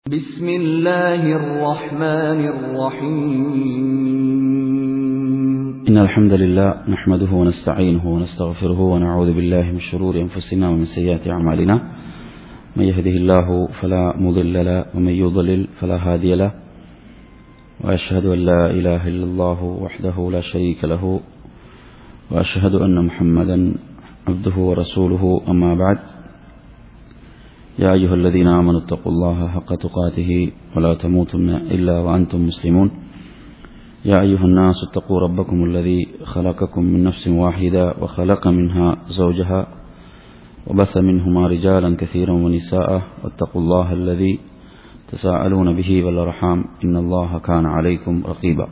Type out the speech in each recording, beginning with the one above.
بسم الله الرحمن الرحيم إن الحمد لله نحمده ونستعينه ونستغفره ونعوذ بالله من شرور أنفسنا ومن سيئات أعمالنا من يهده الله فلا مضل له ومن يضلل فلا هادي له وأشهد أن لا إله إلا الله وحده لا شريك له وأشهد أن محمدا عبده ورسوله أما بعد يا أيها الذين آمنوا اتقوا الله حق تقاته ولا تموتن إلا وأنتم مسلمون يا أيها الناس اتقوا ربكم الذي خلقكم من نفس واحدة وخلق منها زوجها وبث منهما رجالا كثيرا ونساء واتقوا الله الذي تساءلون به والأرحام إن الله كان عليكم رقيبا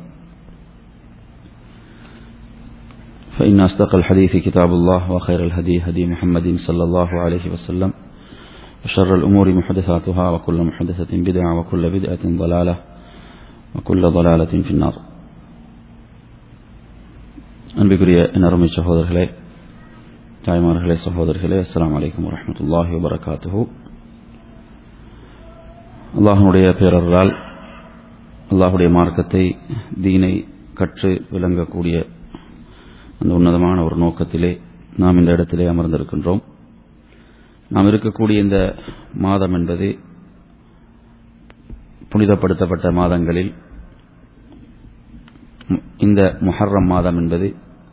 فإن أصدق الحديث كتاب الله وخير الهدي هدي محمد صلى الله عليه وسلم وشر الأمور محدثاتها وكل محدثة بدعة وكل بدعة ضلالة وكل ضلالة في النار அன்பிற்குரிய என் அருமை சகோதரர்களே தாய்மார்களே சகோதரர்களே அஸ்லாம் வலைக்கம் வரமத்துல்லாஹி வபரகாத்துஹு அல்லாஹனுடைய பேரர்களால் அல்லாஹுடைய மார்க்கத்தை தீனை கற்று விளங்கக்கூடிய அந்த உன்னதமான ஒரு நோக்கத்திலே நாம் இந்த இடத்திலே அமர்ந்திருக்கின்றோம் நாம் இருக்கக்கூடிய இந்த மாதம் என்பது புனிதப்படுத்தப்பட்ட மாதங்களில் இந்த முஹர்ரம் மாதம் என்பது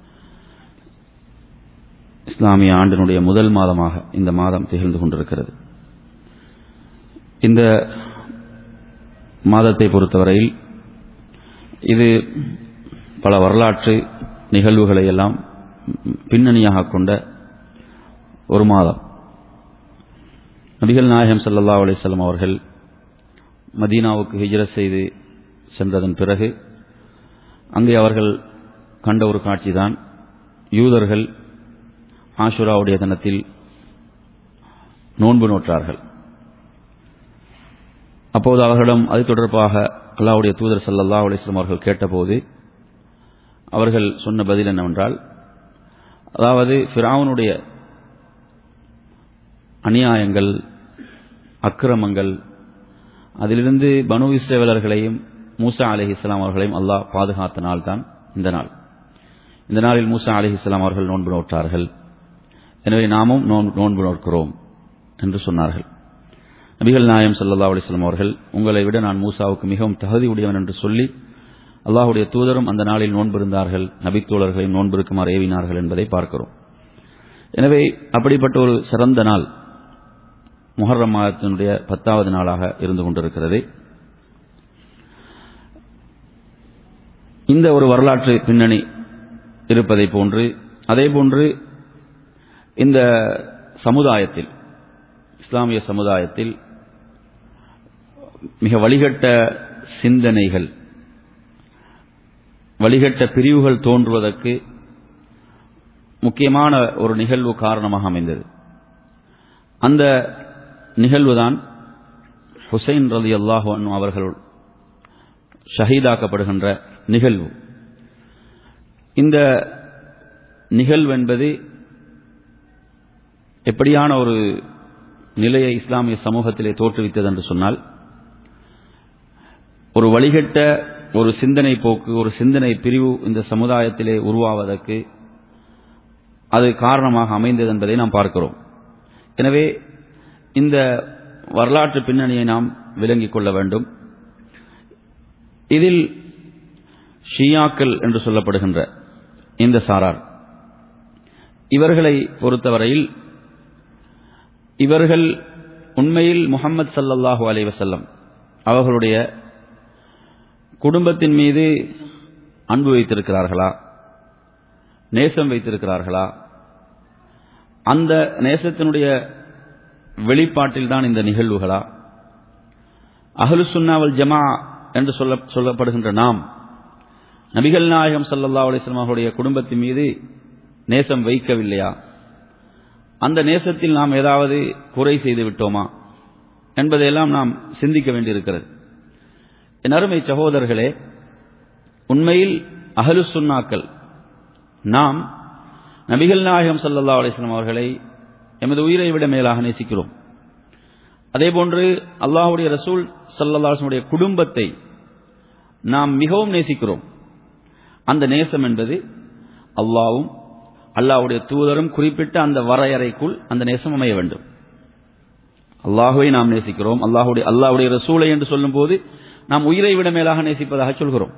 இஸ்லாமிய ஆண்டினுடைய முதல் மாதமாக இந்த மாதம் திகழ்ந்து கொண்டிருக்கிறது இந்த மாதத்தை பொறுத்தவரையில் இது பல வரலாற்று நிகழ்வுகளை எல்லாம் பின்னணியாக கொண்ட ஒரு மாதம் நபிகள் நாயகம் சல்லா அலிசல்லாம் அவர்கள் மதீனாவுக்கு ஹிஜர செய்து சென்றதன் பிறகு அங்கே அவர்கள் கண்ட ஒரு காட்சிதான் யூதர்கள் ஆஷுராவுடைய தினத்தில் நோன்பு நோற்றார்கள் அப்போது அவர்களிடம் அது தொடர்பாக அல்லாவுடைய தூதர் சல்லல்லா அலிஸ்லாம் அவர்கள் கேட்டபோது அவர்கள் சொன்ன பதில் என்னவென்றால் அதாவது ஃபிராவுனுடைய அநியாயங்கள் அக்கிரமங்கள் அதிலிருந்து பனு இஸ்ரேவலர்களையும் மூசா அலஹி இஸ்லாம் அவர்களையும் அல்லாஹ் பாதுகாத்த நாள் தான் இந்த நாள் இந்த நாளில் மூசா அலஹி இஸ்லாம் அவர்கள் நோன்பு நோட்டார்கள் எனவே நாமும் நோன்பு நோக்கிறோம் என்று சொன்னார்கள் நபிகள் நாயம் சல்லா அலிஸ்லாம் அவர்கள் உங்களை விட நான் மூசாவுக்கு மிகவும் தகுதி உடையவன் என்று சொல்லி அல்லாஹுடைய தூதரும் அந்த நாளில் நோன்பிருந்தார்கள் நபித்தோழர்களையும் நோன்பிருக்குமாறு ஏவினார்கள் என்பதை பார்க்கிறோம் எனவே அப்படிப்பட்ட ஒரு சிறந்த நாள் முஹர்ரம் மாதத்தினுடைய பத்தாவது நாளாக இருந்து கொண்டிருக்கிறது இந்த ஒரு வரலாற்று பின்னணி இருப்பதை போன்று அதே போன்று இந்த சமுதாயத்தில் இஸ்லாமிய சமுதாயத்தில் மிக வழிகட்ட சிந்தனைகள் வழிகட்ட பிரிவுகள் தோன்றுவதற்கு முக்கியமான ஒரு நிகழ்வு காரணமாக அமைந்தது அந்த நிகழ்வுதான் ஹுசைன் ரதி அல்லாஹு அவர்கள் ஷஹீதாக்கப்படுகின்ற நிகழ்வு இந்த நிகழ்வு என்பது எப்படியான ஒரு நிலையை இஸ்லாமிய சமூகத்திலே தோற்றுவித்தது என்று சொன்னால் ஒரு வழிகட்ட ஒரு சிந்தனை போக்கு ஒரு சிந்தனை பிரிவு இந்த சமுதாயத்திலே உருவாவதற்கு அது காரணமாக அமைந்தது என்பதை நாம் பார்க்கிறோம் எனவே இந்த வரலாற்று பின்னணியை நாம் விளங்கிக் கொள்ள வேண்டும் இதில் ஷியாக்கள் என்று சொல்லப்படுகின்ற இந்த சாரார் இவர்களை பொறுத்தவரையில் இவர்கள் உண்மையில் முகமது சல்லல்லாஹு அலை வசல்லம் அவர்களுடைய குடும்பத்தின் மீது அன்பு வைத்திருக்கிறார்களா நேசம் வைத்திருக்கிறார்களா அந்த நேசத்தினுடைய வெளிப்பாட்டில் தான் இந்த நிகழ்வுகளா அகலு சுன்னாவல் ஜமா என்று சொல்ல சொல்லப்படுகின்ற நாம் நபிகள் நாயகம் சல்லல்லா அலிஸ்லாம் அவருடைய குடும்பத்தின் மீது நேசம் வைக்கவில்லையா அந்த நேசத்தில் நாம் ஏதாவது குறை செய்து விட்டோமா என்பதையெல்லாம் நாம் சிந்திக்க வேண்டியிருக்கிறது என் அருமை சகோதரர்களே உண்மையில் அகலு சுன்னாக்கள் நாம் நபிகள் நாயகம் சல்லல்லா அலிஸ்லாம் அவர்களை எமது உயிரை விட மேலாக நேசிக்கிறோம் அதே போன்று அல்லாஹுடைய ரசூல் சல்லல்லாஹுடைய குடும்பத்தை நாம் மிகவும் நேசிக்கிறோம் அந்த நேசம் என்பது அல்லாவும் அல்லாஹ்வுடைய தூதரும் குறிப்பிட்ட அந்த வரையறைக்குள் அந்த நேசம் அமைய வேண்டும் அல்லாஹுவை நாம் நேசிக்கிறோம் அல்லாஹுடைய அல்லாஹ்வுடைய ரசூலை என்று சொல்லும்போது நாம் உயிரை விட மேலாக நேசிப்பதாக சொல்கிறோம்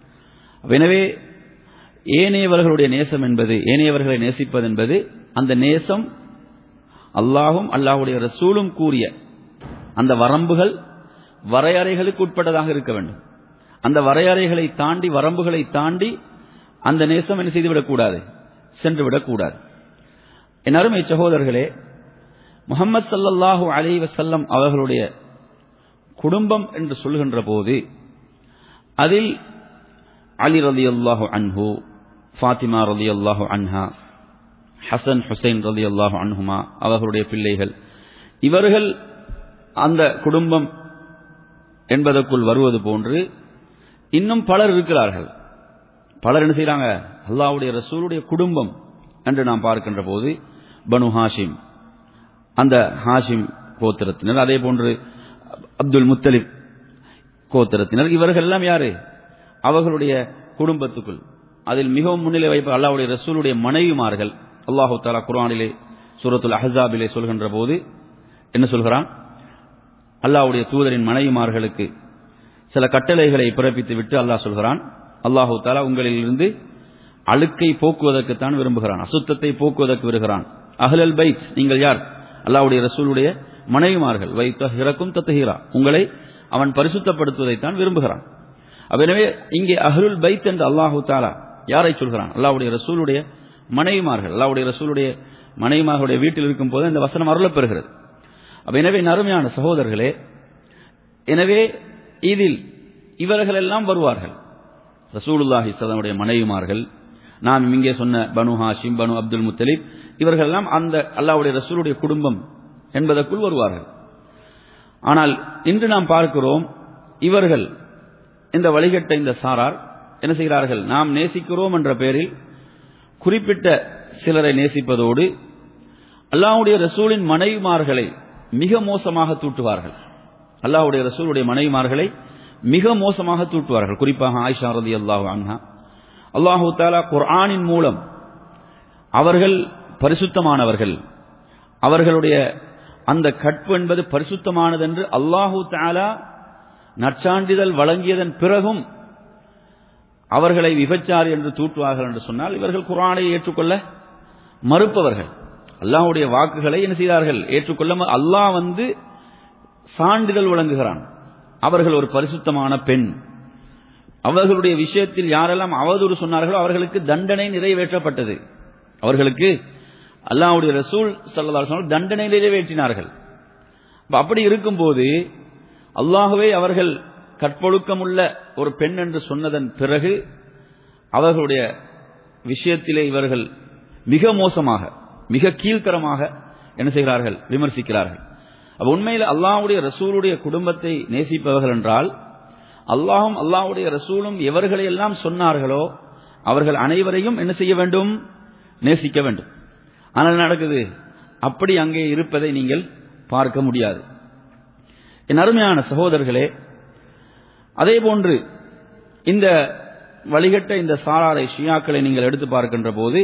எனவே ஏனையவர்களுடைய நேசம் என்பது ஏனையவர்களை நேசிப்பது என்பது அந்த நேசம் அல்லாஹும் அல்லாஹுடைய ரசூலும் கூறிய அந்த வரம்புகள் வரையறைகளுக்கு உட்பட்டதாக இருக்க வேண்டும் அந்த வரையறைகளை தாண்டி வரம்புகளை தாண்டி அந்த நேசம் என்ன செய்துவிடக்கூடாது சென்று விடக்கூடாது என் அருமை சகோதரர்களே முகமது சல்லல்லாஹு அலி வசல்லம் அவர்களுடைய குடும்பம் என்று சொல்கின்ற போது அதில் அலி ரதி அல்லாஹு அன்ஹு ஃபாத்திமா ரதி அல்லாஹு அன்ஹா ஹசன் ஹுசைன் ரதி அல்லாஹு அன்ஹுமா அவர்களுடைய பிள்ளைகள் இவர்கள் அந்த குடும்பம் என்பதற்குள் வருவது போன்று இன்னும் பலர் இருக்கிறார்கள் பலர் என்ன செய்யறாங்க அல்லாவுடைய ரசூலுடைய குடும்பம் என்று நாம் பார்க்கின்ற போது பனு ஹாஷிம் அந்த ஹாஷிம் கோத்திரத்தினர் அதே போன்று அப்துல் முத்தலிப் கோத்திரத்தினர் இவர்கள் எல்லாம் யாரு அவர்களுடைய குடும்பத்துக்குள் அதில் மிகவும் முன்னிலை வைப்ப அல்லாவுடைய ரசூலுடைய மனைவிமார்கள் அல்லாஹு தாலா குரானிலே சூரத்துல் அஹாபிலே சொல்கின்ற போது என்ன சொல்கிறான் அல்லாவுடைய தூதரின் மனைவிமார்களுக்கு சில கட்டளைகளை பிறப்பித்து விட்டு அல்லாஹ் சொல்கிறான் அல்லாஹு தாலா உங்களிலிருந்து அழுக்கை போக்குவதற்குத்தான் விரும்புகிறான் அசுத்தத்தை போக்குவதற்கு விருகிறான் அஹ்லல் பைத் நீங்கள் யார் அல்லாவுடைய ரசூலுடைய மனைவிமார்கள் வைத்த ஹிரக்கும் தத்துஹீரா உங்களை அவன் பரிசுத்தப்படுத்துவதைத்தான் விரும்புகிறான் எனவே இங்கே அஹ்லுல் பைத் என்று அல்லாஹு தாலா யாரை சொல்கிறான் அல்லாவுடைய ரசூலுடைய மனைவிமார்கள் அல்லாவுடைய ரசூலுடைய மனைவிமார்களுடைய வீட்டில் இருக்கும் போது இந்த வசனம் அருளப்பெறுகிறது அப்ப எனவே நறுமையான சகோதரர்களே எனவே இதில் இவர்கள் எல்லாம் வருவார்கள் ரசூலுல்லாஹி சதனுடைய மனைவிமார்கள் நாம் இங்கே சொன்ன பனு ஹாஷிம் பனு அப்துல் முத்தலிப் இவர்கள் எல்லாம் அந்த அல்லாவுடைய ரசூலுடைய குடும்பம் என்பதற்குள் வருவார்கள் ஆனால் இன்று நாம் பார்க்கிறோம் இவர்கள் இந்த வழிகட்ட இந்த சாரார் என்ன செய்கிறார்கள் நாம் நேசிக்கிறோம் என்ற பெயரில் குறிப்பிட்ட சிலரை நேசிப்பதோடு அல்லாவுடைய ரசூலின் மனைவிமார்களை மிக மோசமாக தூட்டுவார்கள் அல்லாஹுடைய ரசூலுடைய மனைவிமார்களை மிக மோசமாக தூட்டுவார்கள் குறிப்பாக ஆயிஷா ரதி அல்லாஹு அன்ஹா அல்லாஹு தாலா குர்ஆனின் மூலம் அவர்கள் பரிசுத்தமானவர்கள் அவர்களுடைய அந்த கற்பு என்பது பரிசுத்தமானது என்று அல்லாஹு தாலா நற்சான்றிதழ் வழங்கியதன் பிறகும் அவர்களை விபச்சாரி என்று தூட்டுவார்கள் என்று சொன்னால் இவர்கள் குரானை ஏற்றுக்கொள்ள மறுப்பவர்கள் அல்லாஹுடைய வாக்குகளை என்ன செய்தார்கள் ஏற்றுக்கொள்ள அல்லாஹ் வந்து சான்றிதழ் வழங்குகிறான் அவர்கள் ஒரு பரிசுத்தமான பெண் அவர்களுடைய விஷயத்தில் யாரெல்லாம் அவதூறு சொன்னார்களோ அவர்களுக்கு தண்டனை நிறைவேற்றப்பட்டது அவர்களுக்கு அல்லாஹுடைய ரசூல் சல்லா தண்டனை நிறைவேற்றினார்கள் அப்படி இருக்கும்போது அல்லாஹுவே அவர்கள் கற்பொழுக்கமுள்ள ஒரு பெண் என்று சொன்னதன் பிறகு அவர்களுடைய விஷயத்திலே இவர்கள் மிக மோசமாக மிக கீழ்த்தரமாக என்ன செய்கிறார்கள் விமர்சிக்கிறார்கள் அப்ப உண்மையில் அல்லாஹுடைய ரசூலுடைய குடும்பத்தை நேசிப்பவர்கள் என்றால் அல்லாஹும் அல்லாஹுடைய ரசூலும் எவர்களை எல்லாம் சொன்னார்களோ அவர்கள் அனைவரையும் என்ன செய்ய வேண்டும் நேசிக்க வேண்டும் ஆனால் நடக்குது அப்படி அங்கே இருப்பதை நீங்கள் பார்க்க முடியாது என் அருமையான சகோதரர்களே அதே போன்று இந்த வழிகட்ட இந்த சாராரை ஷியாக்களை நீங்கள் எடுத்து பார்க்கின்ற போது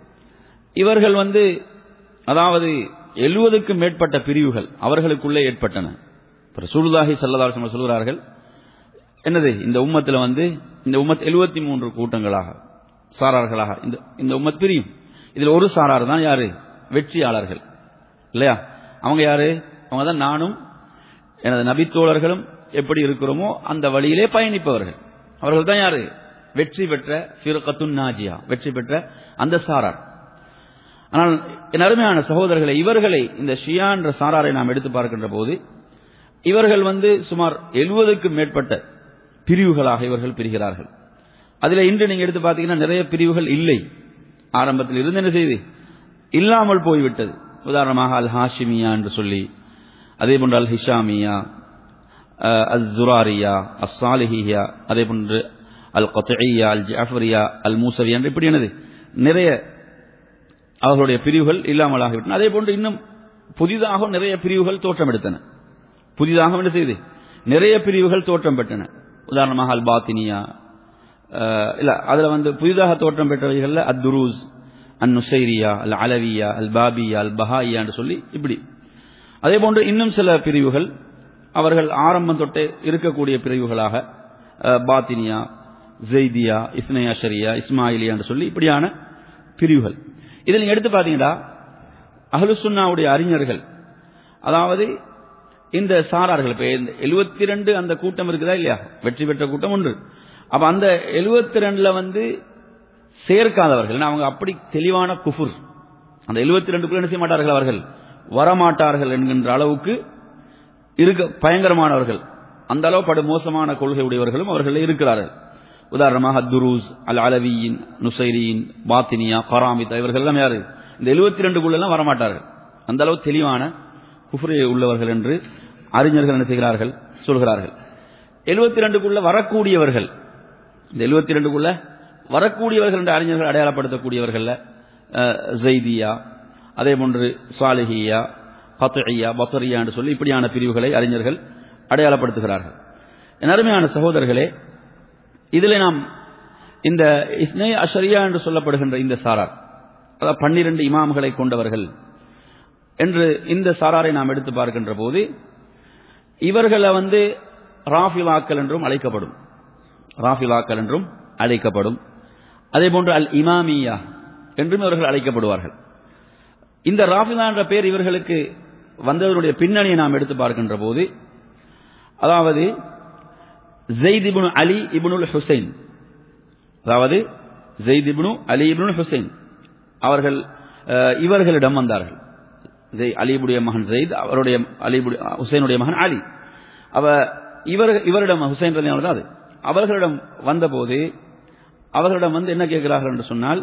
இவர்கள் வந்து அதாவது எழுவதுக்கும் மேற்பட்ட பிரிவுகள் அவர்களுக்குள்ளே ஏற்பட்டன சூழ்தாகி சல்லதாசம் சொல்கிறார்கள் என்னது இந்த உம்மத்தில் வந்து இந்த உம்மத் எழுபத்தி மூன்று கூட்டங்களாக சாரார்களாக இந்த இந்த உம்மத் பிரியும் இதில் ஒரு சாரார் தான் யாரு வெற்றியாளர்கள் இல்லையா அவங்க யாரு அவங்க தான் நானும் எனது நபித்தோழர்களும் எப்படி இருக்கிறோமோ அந்த வழியிலே பயணிப்பவர்கள் அவர்கள் தான் யாரு வெற்றி பெற்ற ஃபிரகத்துன் நாஜியா வெற்றி பெற்ற அந்த சாரார் ஆனால் என் அருமையான சகோதரர்களை இவர்களை இந்த ஷியா என்ற சாராரை நாம் எடுத்து பார்க்கின்ற போது இவர்கள் வந்து சுமார் எழுபதுக்கும் மேற்பட்ட பிரிவுகளாக இவர்கள் பிரிகிறார்கள் அதில் இன்று நீங்க எடுத்து பார்த்தீங்கன்னா நிறைய பிரிவுகள் இல்லை ஆரம்பத்தில் இருந்து என்ன செய்து இல்லாமல் போய்விட்டது உதாரணமாக அல் ஹாஷிமியா என்று சொல்லி அதே போன்று அல் ஹிஷாமியா அல் ஜுராரியா அஸ் சாலிஹியா அதே போன்று அல் கொத்தையா அல் ஜாஃபரியா அல் மூசவியா என்று இப்படி என்னது நிறைய அவர்களுடைய பிரிவுகள் இல்லாமல் ஆகிவிட்டன அதே போன்று இன்னும் புதிதாக நிறைய பிரிவுகள் தோற்றம் எடுத்தன புதிதாக என்ன செய்து நிறைய பிரிவுகள் தோற்றம் பெற்றன உதாரணமாக அல் பாத்தினியா அஹ், இல்ல அதுல வந்து புதிதாக தோற்றம் பெற்றவைகள்ல அத் துரூஸ் அன் நுசைரியா அல் அலவியா அல் பாபியா அல் பஹாயியான்னு சொல்லி இப்படி அதே போன்று இன்னும் சில பிரிவுகள் அவர்கள் ஆரம்பம் தொட்டே இருக்கக்கூடிய பிரிவுகளாக அஹ், பாத்தினியா ஜெய்தியா இஸ்னையா ஷரியா இஸ்மாயிலியா என்று சொல்லி இப்படியான பிரிவுகள் இதில் நீங்க எடுத்து பார்த்தீங்கன்னா அஹ்லுசுன்னாவுடைய அறிஞர்கள் அதாவது இந்த சாரார்கள் இப்ப எழுபத்தி ரெண்டு அந்த கூட்டம் இருக்குதா இல்லையா வெற்றி பெற்ற கூட்டம் ஒன்று அப்ப அந்த எழுபத்தி ரெண்டுல வந்து சேர்க்காதவர்கள் ஏன்னா அவங்க அப்படி தெளிவான குஃபுர் அந்த எழுபத்தி ரெண்டுக்குள்ள என்ன செய்ய மாட்டார்கள் அவர்கள் வரமாட்டார்கள் என்கின்ற அளவுக்கு இருக்க பயங்கரமானவர்கள் அந்த அளவு படு மோசமான கொள்கை உடையவர்களும் அவர்கள் இருக்கிறார்கள் உதாரணமாக துரூஸ் அல் அலவியின் நுசைரியின் பாத்தினியா கராமிதா இவர்கள் எல்லாம் யாரு இந்த எழுபத்தி ரெண்டுக்குள்ள எல்லாம் வரமாட்டார்கள் அந்த அளவு தெளிவான குஃப்ரே உள்ளவர்கள் என்று அறிஞர்கள் என்ன செய்கிறார்கள் சொல்கிறார்கள் எழுபத்தி ரெண்டுக்குள்ள வரக்கூடியவர்கள் இந்த எழுபத்தி ரெண்டுக்குள்ள வரக்கூடியவர்கள் என்ற அறிஞர்கள் அடையாளப்படுத்தக்கூடியவர்கள் ஜெய்தியா அதே போன்று சாலிஹியா பத்ரியா பத்ரியா என்று சொல்லி இப்படியான பிரிவுகளை அறிஞர்கள் அடையாளப்படுத்துகிறார்கள் என் அருமையான சகோதரர்களே இதில் நாம் இந்த இஸ்னே அஷரியா என்று சொல்லப்படுகின்ற இந்த சாரார் அதாவது பன்னிரண்டு இமாம்களை கொண்டவர்கள் என்று இந்த சாராரை நாம் எடுத்து பார்க்கின்ற போது இவர்களை வந்து ராஃபிலாக்கள் என்றும் அழைக்கப்படும் ராஃபிலாக்கள் என்றும் அழைக்கப்படும் அதே போன்று அல் இமாமியா என்றும் இவர்கள் அழைக்கப்படுவார்கள் இந்த ராஃபிலா என்ற பெயர் இவர்களுக்கு வந்ததனுடைய பின்னணியை நாம் எடுத்து பார்க்கின்ற போது அதாவது ஜெயித் இப்னு அலி இப்னுல் ஹுசைன் அதாவது ஜெயித் இப்னு அலி இப்னுல் ஹுசைன் அவர்கள் அஹ், இவர்களிடம் வந்தார்கள் ஜெய் அலிபுடைய மகன் ஜெயித் அவருடைய அலிபுடைய ஹுசைனுடைய மகன் அலி அவ இவர் இவரிடம் ஹுசைன் ரலியல்லாஹு தான் அது அவர்களிடம் வந்தபோது அவர்களிடம் வந்து என்ன கேட்கிறார்கள் என்று சொன்னால்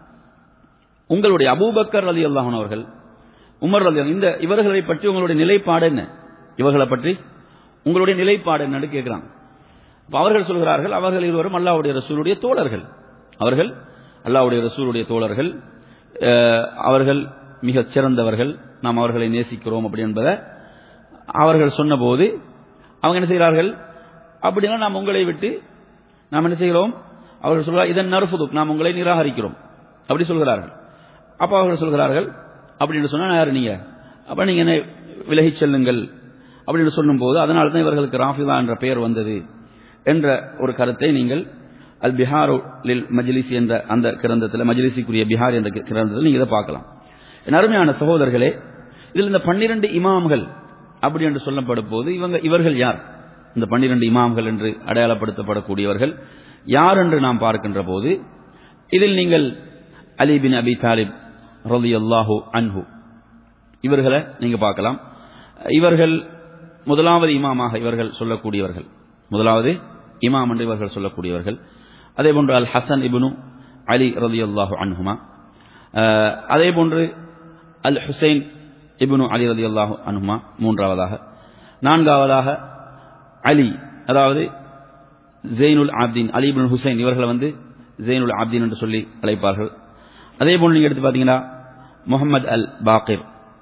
உங்களுடைய அபூபக்கர் அலி அல்லாஹன் அவர்கள் உமர் அலி இந்த இவர்களை பற்றி உங்களுடைய நிலைப்பாடு என்ன இவர்களை பற்றி உங்களுடைய நிலைப்பாடு என்னன்னு கேட்கிறாங்க அப்ப அவர்கள் சொல்கிறார்கள் அவர்கள் இருவரும் அல்லாஹ்வுடைய ரசூலுடைய தோழர்கள் அவர்கள் அல்லாஹ்வுடைய ரசூலுடைய தோழர்கள் அஹ், அவர்கள் மிகச் சிறந்தவர்கள் நாம் அவர்களை நேசிக்கிறோம் அப்படி என்பதை அவர்கள் சொன்னபோது அவங்க என்ன செய்கிறார்கள் அப்படின்னா நாம் உங்களை விட்டு நாம் என்ன செய்கிறோம் அவர்கள் சொல்கிறார் இதன் நறுஃபுதுக் நாம் உங்களை நிராகரிக்கிறோம் அப்படி சொல்கிறார்கள் அப்ப அவர்கள் சொல்கிறார்கள் அப்படின்னு சொன்னா யாரு நீங்க அப்ப நீங்க என்ன விலகிச் செல்லுங்கள் அப்படின்னு சொல்லும்போது அதனால தான் இவர்களுக்கு ராஃபிதா என்ற பெயர் வந்தது என்ற ஒரு கருத்தை நீங்கள் அல் பிஹாரு லில் மஜ்லிசி என்ற அந்த கிரந்தத்தில் மஜ்லிசிக்குரிய பிஹார் என்ற கிரந்தத்தில் நீங்க இதை பார்க்கலாம் என் அருமையான சகோதரர்களே இதில் இந்த பன்னிரண்டு இமாம்கள் அப்படி என்று சொல்லப்படும் போது இவங்க இவர்கள் யார் இந்த பன்னிரண்டு இமாம்கள் என்று அடையாளப்படுத்தப்படக்கூடியவர்கள் யார் என்று நாம் பார்க்கின்ற போது இதில் நீங்கள் அலி பின் அபி தாலிப் ரலியல்லாஹு அன்ஹு இவர்களை நீங்க பார்க்கலாம் இவர்கள் முதலாவது இமாமாக இவர்கள் சொல்லக்கூடியவர்கள் முதலாவது இமாம் என்று இவர்கள் சொல்லக்கூடியவர்கள் அதே போன்று அல் ஹசன் இப்னு அலி ரலியல்லாஹு அன்ஹுமா அஹ், அதே போன்று அல் ஹுசைன் இப்னு அலி ரலியல்லாஹு அன்ஹுமா மூன்றாவதாக நான்காவதாக அலி அதாவது ஜெயினுல் ஆப்தீன் அலி இப்னு ஹுசைன் இவர்களை வந்து ஜெயினுல் ஆப்தீன் என்று சொல்லி அழைப்பார்கள் அதே போன்று நீங்க எடுத்து பார்த்தீங்கன்னா முகமது அல் பாக்கிர்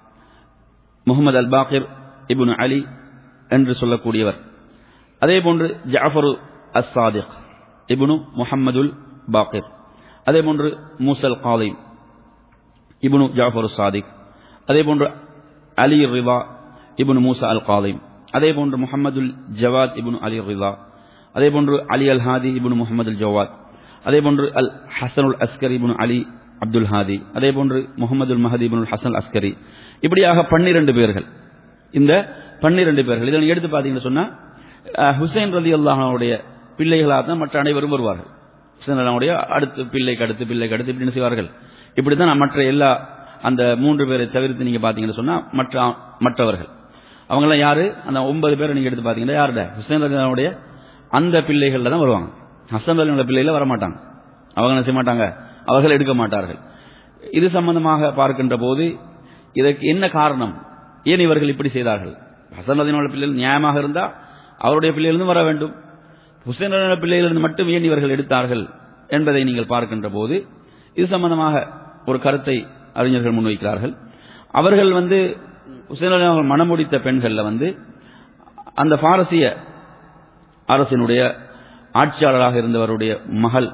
முகமது அல் பாக்கிர் இப்னு அலி என்று சொல்லக்கூடியவர் அதே போன்று Jafar as Sadiq ibn Muhammad al Baqir அதே போன்று மூசல் காலிம் இப்னு ஜாஃபரு சாதிக் அதே போன்று அலி ரிவா இப்னு மூசா அல் காலிம் அதே போன்று முஹம்மதுல் ஜவாத் இப்னு அலி ரிவா அதே போன்று அலி அல் ஹாதி இப்னு முஹம்மதுல் ஜவாத் அதே போன்று அல் ஹசனுல் அஸ்கரி இப்னு அலி அப்துல் ஹாதி அதே போன்று Muhammad al Mahdi ibn al Hasan Askari இப்படியாக பன்னிரண்டு பேர்கள் இந்த பன்னிரண்டு பேர்கள் இதை நீங்க எடுத்து பார்த்தீங்கன்னு சொன்னா அஹ், ஹுசைன் ரதி அல்லாஹனுடைய பிள்ளைகளாக தான் மற்ற அனைவரும் வருவார்கள் ஹுசைன் அல்லாஹ்வுடைய அடுத்து பிள்ளைக்கு அடுத்து பிள்ளைக்கு அடுத்து இப்படின்னு செய்வார்கள் இப்படித்தான் மற்ற எல்லா அந்த மூன்று பேரை தவிர்த்து நீங்க பாத்தீங்கன்னு சொன்னா மற்ற மற்றவர்கள் அவங்கெல்லாம் யாரு அந்த ஒன்பது பேரை நீங்க எடுத்து பாத்தீங்கன்னா யாருட ஹுசைன் ரலியல்லாஹுடைய அந்த பிள்ளைகள்ல தான் வருவாங்க ஹசன் ரலியோட பிள்ளைகள வரமாட்டாங்க அவங்க என்ன செய்ய மாட்டாங்க அவர்கள் எடுக்க மாட்டார்கள் இது சம்பந்தமாக பார்க்கின்ற போது இதற்கு என்ன காரணம் ஏன் இவர்கள் இப்படி செய்தார்கள் ஹசன் ரலியோட பிள்ளைகள் நியாயமாக இருந்தா அவருடைய பிள்ளைகளிருந்து வர வேண்டும் ஹுசைன் ரலியோட பிள்ளைகளிலிருந்து மட்டும் ஏன் இவர்கள் எடுத்தார்கள் என்பதை நீங்கள் பார்க்கின்ற போது இது சம்பந்தமாக ஒரு கருத்தை அறிஞர்கள் முன்வைக்கிறார்கள் அவர்கள் வந்து ஹுசைன் ரலி அவர்கள் மனமுடித்த பெண்கள்ல வந்து அந்த பாரசிய அரசினுடைய ஆட்சியாளராக இருந்தவருடைய மகள்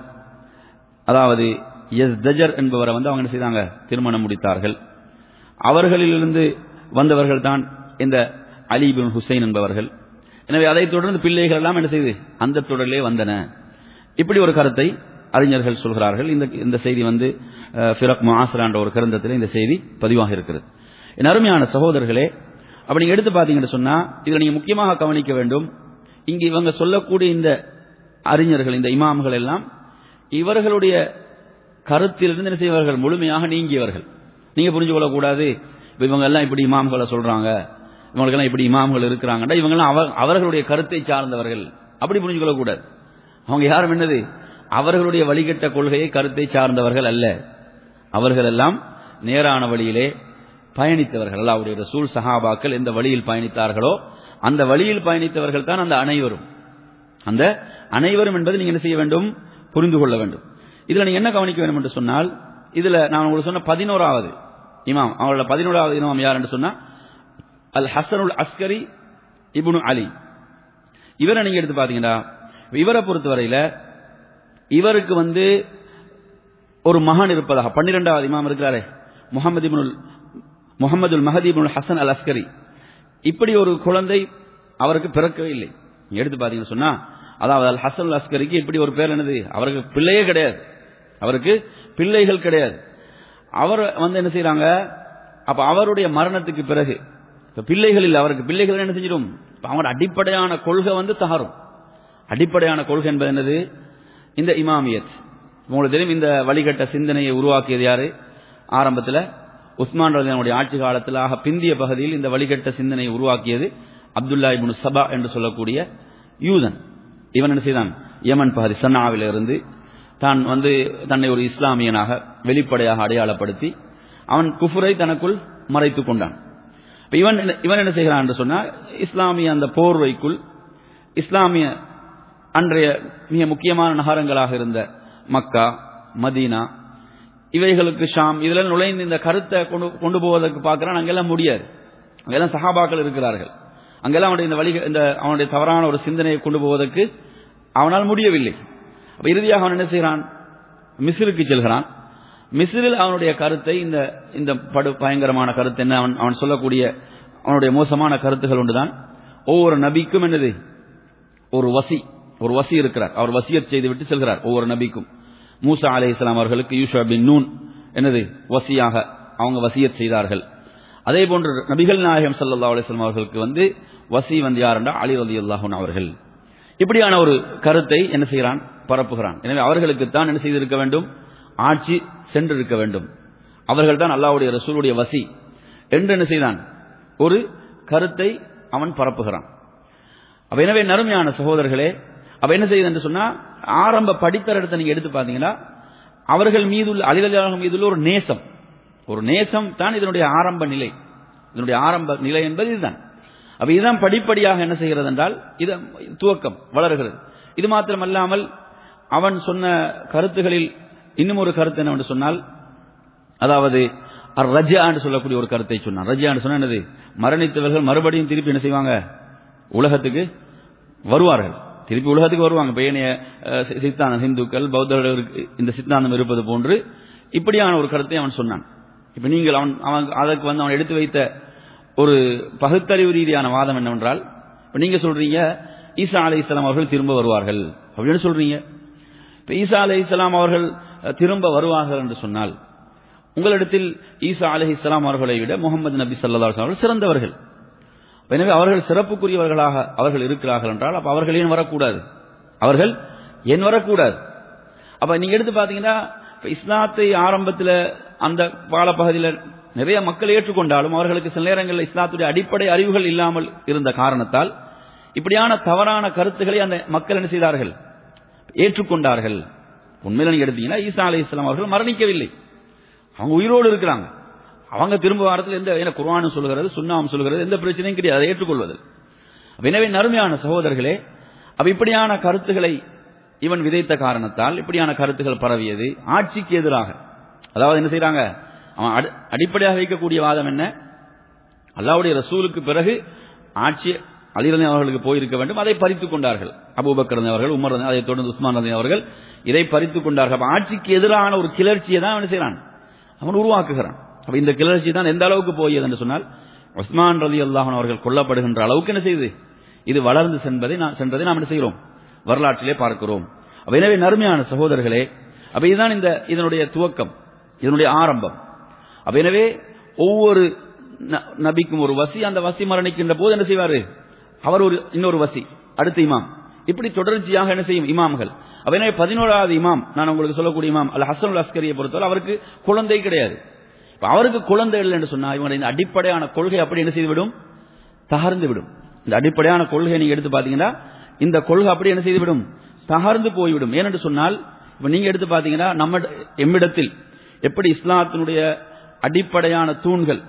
அதாவது எஸ் தஜர் என்பவரை வந்து அவங்க என்ன செய்தாங்க திருமணம் முடித்தார்கள் அவர்களிலிருந்து வந்தவர்கள் தான் இந்த அலி பின் ஹுசைன் என்பவர்கள் எனவே அதைத் தொடர்ந்து பிள்ளைகள் எல்லாம் என்ன செய்து அந்த தொடரிலே வந்தன இப்படி ஒரு கருத்தை அறிஞர்கள் சொல்கிறார்கள் இந்த இந்த செய்தி வந்து அஹ், ஃபிரக் முஆசிரா என்ற ஒரு கிரந்தத்தில் இந்த செய்தி பதிவாக இருக்கிறது என் அருமையான சகோதரர்களே அப்படி நீங்க எடுத்து பார்த்தீங்கன்னு சொன்னா இதுல நீங்க முக்கியமாக கவனிக்க வேண்டும் இங்கு இவங்க சொல்லக்கூடிய இந்த அறிஞர்கள் இந்த இமாம்கள் எல்லாம் இவர்களுடைய கருத்திலிருந்து என்ன செய்வார்கள் முழுமையாக நீங்கியவர்கள் நீங்க புரிஞ்சு கொள்ளக்கூடாது இப்ப இவங்க எல்லாம் இப்படி இமாம்களை சொல்றாங்க இவங்களுக்கெல்லாம் இப்படி இமாம்கள் இருக்கிறாங்கடா இவங்கெல்லாம் அவ- அவர்களுடைய கருத்தை சார்ந்தவர்கள் அப்படி புரிஞ்சு கொள்ளக்கூடாது அவங்க யாரும் என்னது அவர்களுடைய வழிகட்ட கொள்கையை கருத்தை சார்ந்தவர்கள் அல்ல அவர்கள் எல்லாம் நேரான வழியிலே பயணித்தவர்கள் அல்லாவுடைய ரசூல் சஹாபாக்கள் எந்த வழியில் பயணித்தார்களோ அந்த வழியில் பயணித்தவர்கள் தான் அந்த அனைவரும் அந்த அனைவரும் என்பதை நீங்க என்ன செய்ய வேண்டும் புரிந்து கொள்ள வேண்டும் இதுல நீங்க என்ன கவனிக்க வேண்டும் என்று சொன்னால் இதுல நான் உங்களுக்கு சொன்ன பதினோராவது இமாம் அவங்களோட பதினோராவது இமாம் யார் என்று சொன்னா அல் ஹசனுல் அஸ்கரி இப்னு அலி இவரை நீங்க எடுத்து பாத்தீங்கன்னா இவரை பொறுத்தவரையில இவருக்கு வந்து ஒரு மகான் இருப்பதாக பன்னிரெண்டாவது இமாம் இருக்கிறாரே Muhammad ibn al Muhammad al Mahdi ibn al Hasan al Askari இப்படி ஒரு குழந்தை அவருக்கு பிறக்கவே இல்லை நீங்க எடுத்து பாத்தீங்கன்னு சொன்னா அதாவது அல் ஹசன் அல் அஸ்கரிக்கு இப்படி ஒரு பேர் என்னது அவருக்கு பிள்ளையே கிடையாது அவருக்கு பிள்ளைகள் கிடையாது அவர் வந்து என்ன செய்றாங்க அப்ப அவருடைய மரணத்துக்கு பிறகு இப்ப பிள்ளைகள் இல்லை அவருக்கு பிள்ளைகள் என்ன செஞ்சிடும் இப்ப அவங்களோட அடிப்படையான கொள்கை வந்து தகரும் அடிப்படையான கொள்கை என்பது என்னது இந்த இமாமியத் உங்களுக்கு தெரியும் இந்த வழிகட்ட சிந்தனையை உருவாக்கியது யாரு ஆரம்பத்தில் உஸ்மான் ரலியனுடைய ஆட்சி காலத்தில் ஆக பிந்திய பகுதியில் இந்த வழிகட்ட சிந்தனையை உருவாக்கியது அப்துல்லா இப்னு சபா என்று சொல்லக்கூடிய யூதன் இவன் என்ன செய்தான் யமன் பகுதி சன்னாவில் இருந்து தான் வந்து தன்னை ஒரு இஸ்லாமியனாக வெளிப்படையாக அடையாளப்படுத்தி அவன் குஃபுரை தனக்குள் மறைத்துக் கொண்டான் இப்ப இவன் என்ன- இவன் என்ன செய்கிறான் என்று சொன்னா இஸ்லாமிய அந்த போர்வைக்குள் இஸ்லாமிய அன்றைய மிக முக்கியமான நகரங்களாக இருந்த மக்கா மதீனா இவைகளுக்கு ஷாம் இதுல நுழைந்து இந்த கருத்தை கொண்டு கொண்டு போவதற்கு பார்க்கிறான் அங்கெல்லாம் முடியாது அங்கெல்லாம் சஹாபாக்கள் இருக்கிறார்கள் அங்கெல்லாம் அவனுடைய இந்த வழி இந்த அவனுடைய தவறான ஒரு சிந்தனையை கொண்டு போவதற்கு அவனால் முடியவில்லை அப்ப இறுதியாக அவன் என்ன செய்கிறான் மிஸ்ருக்கு செல்கிறான் மிஸ்ரில் அவனுடைய கருத்தை இந்த இந்த படு பயங்கரமான கருத்து என்ன அவன் அவன் சொல்லக்கூடிய அவனுடைய மோசமான கருத்துகள் ஒன்றுதான் ஒவ்வொரு நபிக்கும் என்னது ஒரு வசி ஒரு வசி இருக்கிறார் அவர் வசியத் செய்து விட்டு செல்கிறார் ஒவ்வொரு நபிக்கும் மூசா அலை இஸ்லாம் அவர்களுக்கு யூஷா பின் நூன் என்னது வசியாக அவங்க வசியத் செய்தார்கள் அதே போன்று நபிகள் நாயகம் ஸல்லல்லாஹு அலைஹி வஸல்லம் அவர்களுக்கு வந்து வசி வந்து யாருண்டா அலி ரலியல்லாஹு அன்ஹு அவர்கள் இப்படியான ஒரு கருத்தை என்ன செய்கிறான் பரப்புகிறான் எனவே அவர்களுக்கு தான் என்ன செய்திருக்க வேண்டும் ஆட்சி சென்றிருக்க வேண்டும் அவர்கள் தான் அல்லாஹ்வுடைய ரசூலுடைய வசி என்று என்ன செய்தான் ஒரு கருத்தை அவன் பரப்புகிறான் அப்ப எனவே நறுமையான சகோதரர்களே அப்ப என்ன செய்யுது என்று சொன்னா ஆரம்ப படித்தரத்தை நீங்க எடுத்து பாத்தீங்கன்னா அவர்கள் மீதுள்ள அலிரலியாளர்கள் மீதுள்ள ஒரு நேசம் ஒரு நேசம் தான் இதனுடைய ஆரம்ப நிலை இதனுடைய ஆரம்ப நிலை என்பது இதுதான் அப்ப இதுதான் படிப்படியாக என்ன செய்கிறது என்றால் இது துவக்கம் வளர்கிறது இது மாத்திரமல்லாமல் அவன் சொன்ன கருத்துகளில் இன்னும் ஒரு கருத்து என்னவென்று சொன்னால் அதாவது அர் ரஜா என்று சொல்லக்கூடிய ஒரு கருத்தை சொன்னான் ரஜா என்று சொன்னா என்னது மரணித்தவர்கள் மறுபடியும் திருப்பி என்ன செய்வாங்க உலகத்துக்கு வருவார்கள் திருப்பி உலகத்துக்கு வருவாங்க இப்ப ஏனைய அஹ், சி- சித்தாந்தம் இந்துக்கள் பௌத்தர்களுக்கு இந்த சித்தாந்தம் இருப்பது போன்று இப்படியான ஒரு கருத்தை அவன் சொன்னான் இப்ப நீங்கள் அவன் அவன் அதற்கு வந்து அவன் எடுத்து வைத்த ஒரு பகுத்தறிவு ரீதியான வாதம் என்னவென்றால் இப்ப நீங்க சொல்றீங்க ஈசா அலை இஸ்லாம் அவர்கள் திரும்ப வருவார்கள் அப்படின்னு சொல்றீங்க இப்ப ஈசா அலை இஸ்லாம் அவர்கள் அஹ், திரும்ப வருவார்கள் என்று சொன்னால் உங்களிடத்தில் ஈசா அலஹி இஸ்லாம் அவர்களை விட முகமது நபி சல்லா அவர்கள் சிறந்தவர்கள் எனவே அவர்கள் சிறப்புக்குரியவர்களாக அவர்கள் இருக்கிறார்கள் என்றால் அப்ப அவர்கள் ஏன் வரக்கூடாது அவர்கள் ஏன் வரக்கூடாது அப்ப நீங்க எடுத்து பாத்தீங்கன்னா இப்ப இஸ்லாத்தை ஆரம்பத்தில் அந்த காலப்பகுதியில் நிறைய மக்கள் ஏற்றுக்கொண்டாலும் அவர்களுக்கு சில நேரங்களில் இஸ்லாத்துடைய அடிப்படை அறிவுகள் இல்லாமல் இருந்த காரணத்தால் இப்படியான தவறான கருத்துக்களை அந்த மக்கள் என்ன செய்தார்கள் ஏற்றுக்கொண்டார்கள் உண்மையில நீங்க எடுத்தீங்கன்னா ஈசா அலி இஸ்லாம் அவர்கள் மரணிக்கவில்லை அவங்க உயிரோடு இருக்கிறாங்க அவங்க திரும்ப வாரத்தில் எந்த ஏன்னா குர்ஆனும் சொல்கிறது சுண்ணாவும் சொல்கிறது எந்த பிரச்சனையும் கிடையாது அதை ஏற்றுக்கொள்வது அப்ப எனவே நறுமையான சகோதரர்களே அப்ப இப்படியான கருத்துக்களை இவன் விதைத்த காரணத்தால் இப்படியான கருத்துக்கள் பரவியது ஆட்சிக்கு எதிராக அதாவது என்ன செய்றாங்க அவன் அடி- அடிப்படையாக வைக்கக்கூடிய வாதம் என்ன அல்லாவுடைய ரசூலுக்கு பிறகு ஆட்சி அலிரதி அவர்களுக்கு போயிருக்க வேண்டும் அதை பறித்துக் கொண்டார்கள் அபூபக்கர் ரதி அவர்கள் உமர் ரதி அதை தொடர்ந்து உஸ்மான் ரதி அவர்கள் இதை பறித்துக் கொண்டார்கள் அப்ப ஆட்சிக்கு எதிரான ஒரு கிளர்ச்சியை தான் அவன் செய்கிறான் அவன் உருவாக்குகிறான் அப்ப இந்த கிளர்ச்சி தான் எந்த அளவுக்கு போயது என்று சொன்னால் உஸ்மான் ரதி அல்லாஹன் அவர்கள் கொல்லப்படுகின்ற அளவுக்கு என்ன செய்யுது இது வளர்ந்து சென்பதை நான் சென்றதை நாம் என்ன செய்கிறோம் வரலாற்றிலே பார்க்கிறோம் அப்ப எனவே நறுமையான சகோதரர்களே அப்ப இதுதான் இந்த இதனுடைய துவக்கம் இதனுடைய ஆரம்பம் அப்ப எனவே ஒவ்வொரு ந- நபிக்கும் ஒரு வசி அந்த வசி மரணிக்கின்ற போது என்ன செய்வாரு அவர் ஒரு இன்னொரு வசி அடுத்த இமாம் இப்படி தொடர்ச்சியாக என்ன செய்யும் இமாம்கள் அப்ப எனவே பதினோராவது இமாம் நான் உங்களுக்கு சொல்லக்கூடிய இமாம் அல் ஹசனுல் அஸ்கரியை பொறுத்தவரை அவருக்கு குழந்தை கிடையாது இப்ப அவருக்கு குழந்தை இல்லை என்று சொன்னா இவங்களுடைய இந்த அடிப்படையான கொள்கை அப்படி என்ன செய்துவிடும் தகர்ந்து விடும் இந்த அடிப்படையான கொள்கையை நீங்க எடுத்து பாத்தீங்கன்னா இந்த கொள்கை அப்படி என்ன செய்துவிடும் தகர்ந்து போய்விடும் ஏனென்று சொன்னால் இப்ப நீங்க எடுத்து பாத்தீங்கன்னா நம்ம எம்மிடத்தில் எப்படி இஸ்லாத்தினுடைய அடிப்படையான தூண்கள்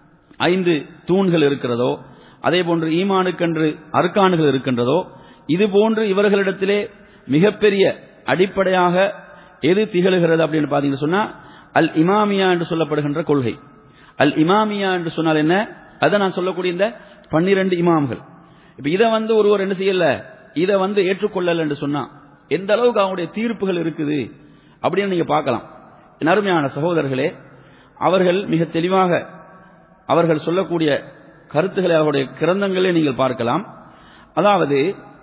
ஐந்து தூண்கள் இருக்கிறதோ அதே போன்று ஈமானுக்கென்று அர்க்கான்கள் இருக்கின்றதோ இது போன்று இவர்களிடத்திலே மிகப்பெரிய அடிப்படையாக எது திகழுகிறது அப்படின்னு பாத்தீங்கன்னு சொன்னா அல் இமாமியா என்று சொல்லப்படுகின்ற கொள்கை அல் இமாமியா என்று சொன்னால் என்ன அதை நான் சொல்லக்கூடிய இந்த பன்னிரண்டு இமாம்கள் இப்ப இதை வந்து ஒருவர் என்ன செய்யல இதை வந்து ஏற்றுக்கொள்ளல என்று சொன்னா எந்த அளவுக்கு அவங்களுடைய தீர்ப்புகள் இருக்குது அப்படின்னு நீங்க பார்க்கலாம் என் அருமையான சகோதரர்களே அவர்கள் மிக தெளிவாக அவர்கள் சொல்லக்கூடிய கருத்துக்களை அவருடைய கிரந்தங்களே நீங்கள் பார்க்கலாம் அதாவது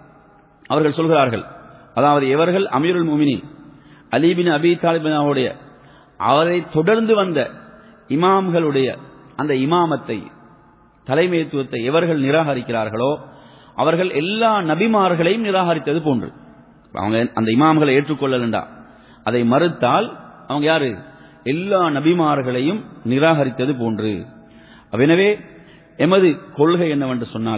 அவர்கள் சொல்கிறார்கள் அதாவது இவர்கள் அமீருல் முமினி அலீபின் அபி தாலிபின் அவருடைய அவரை தொடர்ந்து வந்த இமாம்களுடைய அந்த இமாமத்தை தலைமைத்துவத்தை எவர்கள் நிராகரிக்கிறார்களோ அவர்கள் எல்லா நபிமார்களையும் நிராகரித்தது போன்று அவங்க அந்த இமாம்களை ஏற்றுக்கொள்ளலண்டா அதை மறுத்தால் அவங்க யாரு எல்லா நபிமார்களையும் நிராகரித்தது போன்று எனவே எமது கொள்கை என்னவென்று சொன்னால்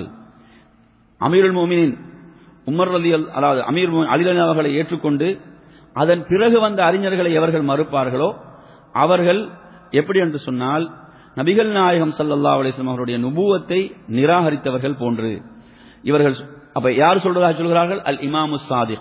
அமீருல் மோமினின் உமர் ரலி அல்- அதாவது அமீர் மோமின் அலி அலி அவர்களை ஏற்றுக்கொண்டு அதன் பிறகு வந்த அறிஞர்களை எவர்கள் மறுப்பார்களோ அவர்கள் எப்படி என்று சொன்னால் நபிகள் நாயகம் ஸல்லல்லாஹு அலைஹி வஸல்லம் அவருடைய நுபுவத்தை நிராகரித்தவர்கள் போன்று இவர்கள் சொ- அப்ப யார் சொல்றதாக சொல்கிறார்கள் அல் இமாமு சாதிக்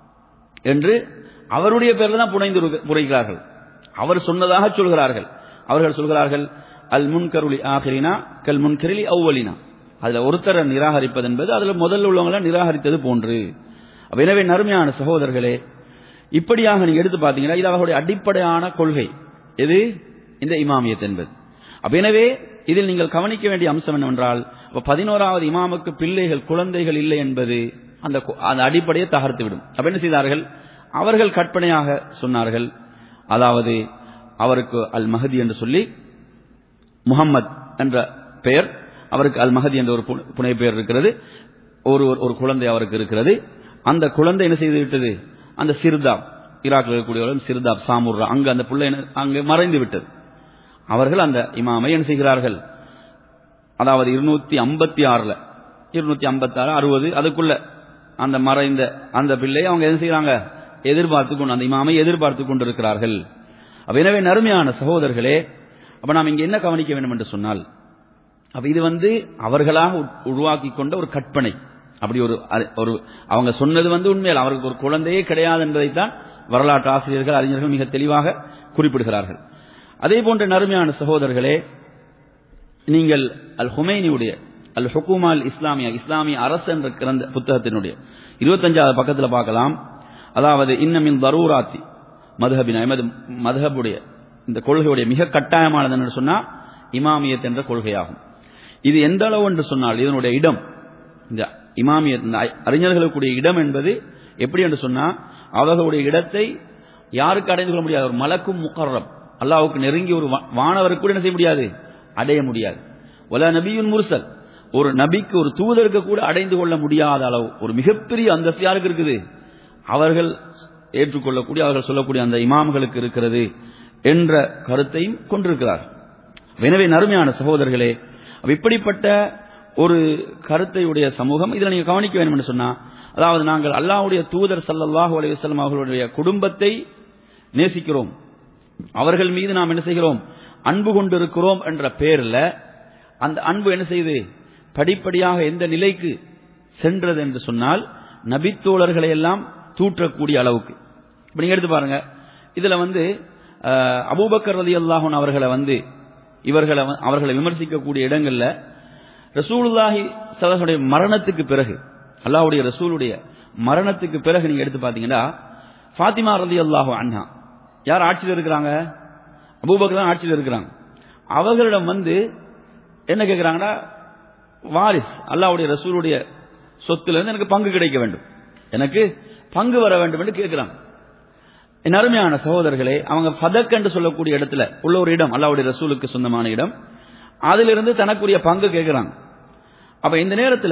என்று அவருடைய பேர்ல தான் புனைந்து புரைகிறார்கள் அவர் சொன்னதாக சொல்கிறார்கள் அவர்கள் சொல்கிறார்கள் அல் முன்கருளி ஆகிரினா கல் முன்கரிலி அவ்வலினா அதுல ஒருத்தரை நிராகரிப்பது என்பது அதுல முதல்ல உள்ளவங்களை நிராகரித்தது போன்று அப்ப எனவே நறுமையான சகோதரர்களே இப்படியாக நீங்க எடுத்து பார்த்தீங்கன்னா இது அவர்களுடைய அடிப்படையான கொள்கை எது இந்த இமாமியத் என்பது அப்ப எனவே இதில் நீங்கள் கவனிக்க வேண்டிய அம்சம் என்னவென்றால் அப்ப பதினோராவது இமாமுக்கு பிள்ளைகள் குழந்தைகள் இல்லை என்பது அந்த கு- அந்த அடிப்படையை தகர்த்துவிடும் அப்ப என்ன செய்தார்கள் அவர்கள் கற்பனையாக சொன்னார்கள் அதாவது அவருக்கு அல் மஹதி என்று சொல்லி முகம்மது என்ற பெயர் அவருக்கு அல் மஹதி என்ற ஒரு புனை- புனை பெயர் இருக்கிறது ஒரு ஒரு- ஒரு குழந்தை அவருக்கு இருக்கிறது அந்த குழந்தை என்ன செய்து விட்டது அந்த சிர்தாப் ஈராக்கில் இருக்கக்கூடியவர்கள் சிர்தாப் சாமுர்ரா அங்கு அந்த பிள்ளை என்ன- அங்கு மறைந்து விட்டது அவர்கள் அந்த இமாமை என்ன செய்கிறார்கள் அதாவது இருநூத்தி ஐம்பத்தி ஆறுல இருநூத்தி ஐம்பத்தி ஆறு அறுபது அதுக்குள்ள அந்த மறைந்த அந்த பிள்ளை அவங்க என்ன செய்யறாங்க எதிர்பார்த்து கொண்டு அந்த இமாமை எதிர்பார்த்து கொண்டிருக்கிறார்கள் அப்ப எனவே நறுமையான சகோதரர்களே அப்ப நாம் இங்க என்ன கவனிக்க வேண்டும் என்று சொன்னால் அப்ப இது வந்து அவர்களாக உ- உருவாக்கி கொண்ட ஒரு கற்பனை அப்படி ஒரு அ- ஒரு அவங்க சொன்னது வந்து உண்மையில் அவருக்கு ஒரு குழந்தையே கிடையாது என்பதைத்தான் வரலாற்று ஆசிரியர்கள் அறிஞர்கள் மிக தெளிவாக குறிப்பிடுகிறார்கள் அதே போன்ற நறுமையான சகோதரர்களே நீங்கள் அல் ஹுமைனியுடைய அல் ஹுக்குமா அல் இஸ்லாமியா இஸ்லாமிய அரசு என்ற கிரந்த புத்தகத்தினுடைய இருபத்தஞ்சாவது பக்கத்தில் பார்க்கலாம் அதாவது இன்னமின் தரூராத்தி மதுஹபினா எமது மதுஹபுடைய இந்த கொள்கையுடைய மிக கட்டாயமானது என்று சொன்னா இமாமியத் என்ற கொள்கையாகும் இது எந்த அளவு என்று சொன்னால் இதனுடைய இடம் இந்த இமாமியத் இந்த ஐ- அறிஞர்களுக்குடைய இடம் என்பது எப்படி என்று சொன்னா அவர்களுடைய இடத்தை யாருக்கு அடைந்து கொள்ள முடியாது ஒரு மலக்கும் முக்கர்ரம் அல்லாஹ்வுக்கு நெருங்கி ஒரு வா- வானவருக்கு கூட என்ன செய்ய முடியாது அடைய முடியாது வல நபியுன் முர்சல் ஒரு நபிக்கு ஒரு தூதருக்கு கூட அடைந்து கொள்ள முடியாத அளவு ஒரு மிகப்பெரிய அந்தஸ்து யாருக்கு இருக்குது அவர்கள் ஏற்றுக்கொள்ளக்கூடிய அவர்கள் சொல்லக்கூடிய அந்த இமாம்களுக்கு இருக்கிறது என்ற கருத்தையும் கொண்டிருக்கிறார் எனவே நறுமையான சகோதரர்களே அப்ப இப்படிப்பட்ட ஒரு கருத்தை உடைய சமூகம் இதில் நீங்க கவனிக்க வேண்டும் என்று சொன்னா அதாவது நாங்கள் அல்லாஹ்வுடைய தூதர் ஸல்லல்லாஹு அலைஹி வஸல்லம் அவர்களுடைய குடும்பத்தை நேசிக்கிறோம் அவர்கள் மீது நாம் என்ன செய்கிறோம் அன்பு கொண்டிருக்கிறோம் என்ற பெயர்ல அந்த அன்பு என்ன செய்யுது படிப்படியாக எந்த நிலைக்கு சென்றது என்று சொன்னால் நபித்தோழர்களை எல்லாம் தூற்றக்கூடிய அளவுக்கு இப்ப நீங்க எடுத்து பாருங்க இதுல வந்து அஹ், அபூபக்கர் ரலியல்லாஹு அன்ஹு அவர்களை வந்து இவர்களை வ- அவர்களை விமர்சிக்கக்கூடிய இடங்கள்ல ரசூலுல்லாஹி சலாஹுடைய மரணத்துக்கு பிறகு அல்லாஹ்வுடைய ரசூலுடைய மரணத்துக்கு பிறகு நீங்க எடுத்து பாத்தீங்கன்னா ஃபாத்திமா ரதி அல்லாஹு அண்ணா யார் ஆட்சியில் இருக்கிறாங்க அபூபக்கர் தான் ஆட்சியில் இருக்கிறாங்க அவர்களிடம் வந்து என்ன கேட்கிறாங்கன்னா வாரிஸ் அல்லாஹ்வுடைய ரசூலுடைய சொத்துல இருந்து எனக்கு பங்கு கிடைக்க வேண்டும் எனக்கு பங்கு வர வேண்டும் என்று கேட்கிறாங்க என் அருமையான சகோதரர்களே அவங்க ஃபதக் என்று சொல்லக்கூடிய இடத்துல உள்ள ஒரு இடம் அல்லாவுடைய ரசூலுக்கு சொந்தமான இடம் அதிலிருந்து தனக்குரிய பங்கு கேட்கிறாங்க அப்ப இந்த நேரத்தில்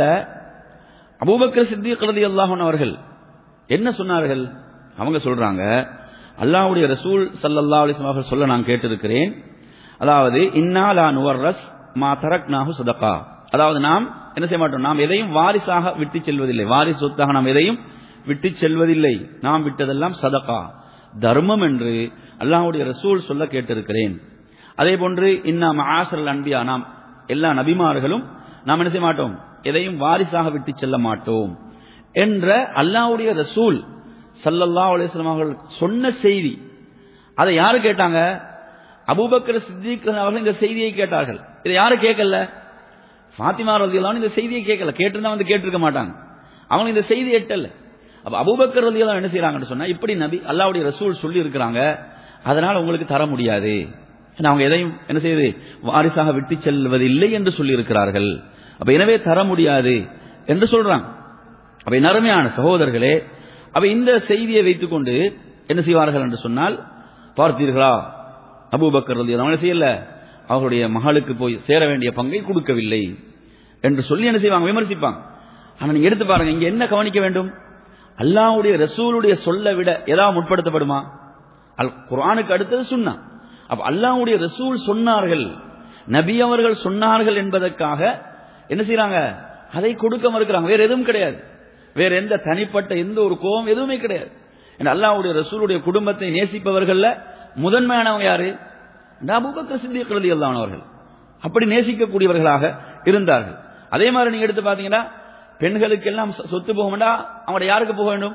அபூபக்கர் சித்திக் ரதி அல்லாஹன் அவர்கள் என்ன சொன்னார்கள் அவங்க சொல்றாங்க அல்லாஹ்வுடைய ரசூல் சல்லல்லா அலிஸ்லாம் அவர்கள் சொல்ல நான் கேட்டிருக்கிறேன் அதாவது இன்னா லா நுவர்ரஸ் மா தரக்னாஹு சதகா அதாவது நாம் என்ன செய்ய மாட்டோம் நாம் எதையும் வாரிசாக விட்டு செல்வதில்லை வாரிசு சொத்தாக நாம் எதையும் விட்டு செல்வதில்லை நாம் விட்டதெல்லாம் சதகா தர்மம் என்று அல்லாஹ்வுடைய ரசூல் சொல்ல கேட்டிருக்கிறேன் அதே போன்று இன்னாம் ஆசரல் அன்பியா நாம் எல்லா நபிமார்களும் நாம் என்ன செய்ய மாட்டோம் எதையும் வாரிசாக விட்டு செல்ல மாட்டோம் என்ற அல்லாஹ்வுடைய ரசூல் சல்லல்லாஹு அலைஹி வஸல்லம் அவர்கள் சொன்ன செய்தி அதை யாரு கேட்டாங்க அபூபக்கர் சித்திக் அவர்கள் இந்த செய்தியை கேட்டார்கள் இதை யாரு கேட்கல ஃபாத்திமா ரலியல்லாஹு இந்த செய்தியை கேட்கல கேட்டிருந்தா வந்து கேட்டிருக்க மாட்டாங்க அவங்க இந்த செய்தி எட்டல அப்ப அபூபக்கர் ரலியல்லாஹு என்ன செய்றாங்கன்னு சொன்னா இப்படி நபி அல்லாஹ்வுடைய ரசூல் சொல்லி இருக்கிறாங்க அதனால உங்களுக்கு தர முடியாது ஏன்னா அவங்க எதையும் என்ன செய்யுது வாரிசாக விட்டு செல்வதில்லை என்று சொல்லி இருக்கிறார்கள் அப்ப எனவே தர முடியாது என்று சொல்றாங்க அப்ப என் அருமையான சகோதரர்களே அப்ப இந்த செய்தியை வைத்துக்கொண்டு என்ன செய்வார்கள் என்று சொன்னால் பார்த்தீர்களா அபூபக்கர் ரலி அவங்க செய்யல அவர்களுடைய மகளுக்கு போய் சேர வேண்டிய பங்கை கொடுக்கவில்லை என்று சொல்லி என்ன செய்வாங்க விமர்சிப்பாங்க ஆனா நீங்க எடுத்து பாருங்க இங்க என்ன கவனிக்க வேண்டும் அல்லாஹ்வுடைய ரசூலுடைய சொல்ல விட ஏதாவது முற்படுத்தப்படுமா அல் குர்ஆனுக்கு அடுத்தது சுன்னா அப்ப அல்லாஹ்வுடைய ரசூல் சொன்னார்கள் நபி அவர்கள் சொன்னார்கள் என்பதற்காக என்ன செய்றாங்க அதை கொடுக்க மறுக்கிறாங்க வேற எதுவும் கிடையாது வேற எந்த தனிப்பட்ட எந்த ஒரு கோபம் எதுவுமே கிடையாது ஏன்னா அல்லாஹ்வுடைய ரசூலுடைய குடும்பத்தை நேசிப்பவர்கள்ல முதன்மையானவங்க யாரு இந்த அபூபக்கர் சித்திக் ரலியல்லாஹு அவர்கள் அப்படி நேசிக்கக்கூடியவர்களாக இருந்தார்கள் அதே மாதிரி நீங்க எடுத்து பாத்தீங்கன்னா பெண்களுக்கு எல்லாம் சொ- சொத்து போக வேண்டாம் அவங்களோட யாருக்கு போக வேண்டும்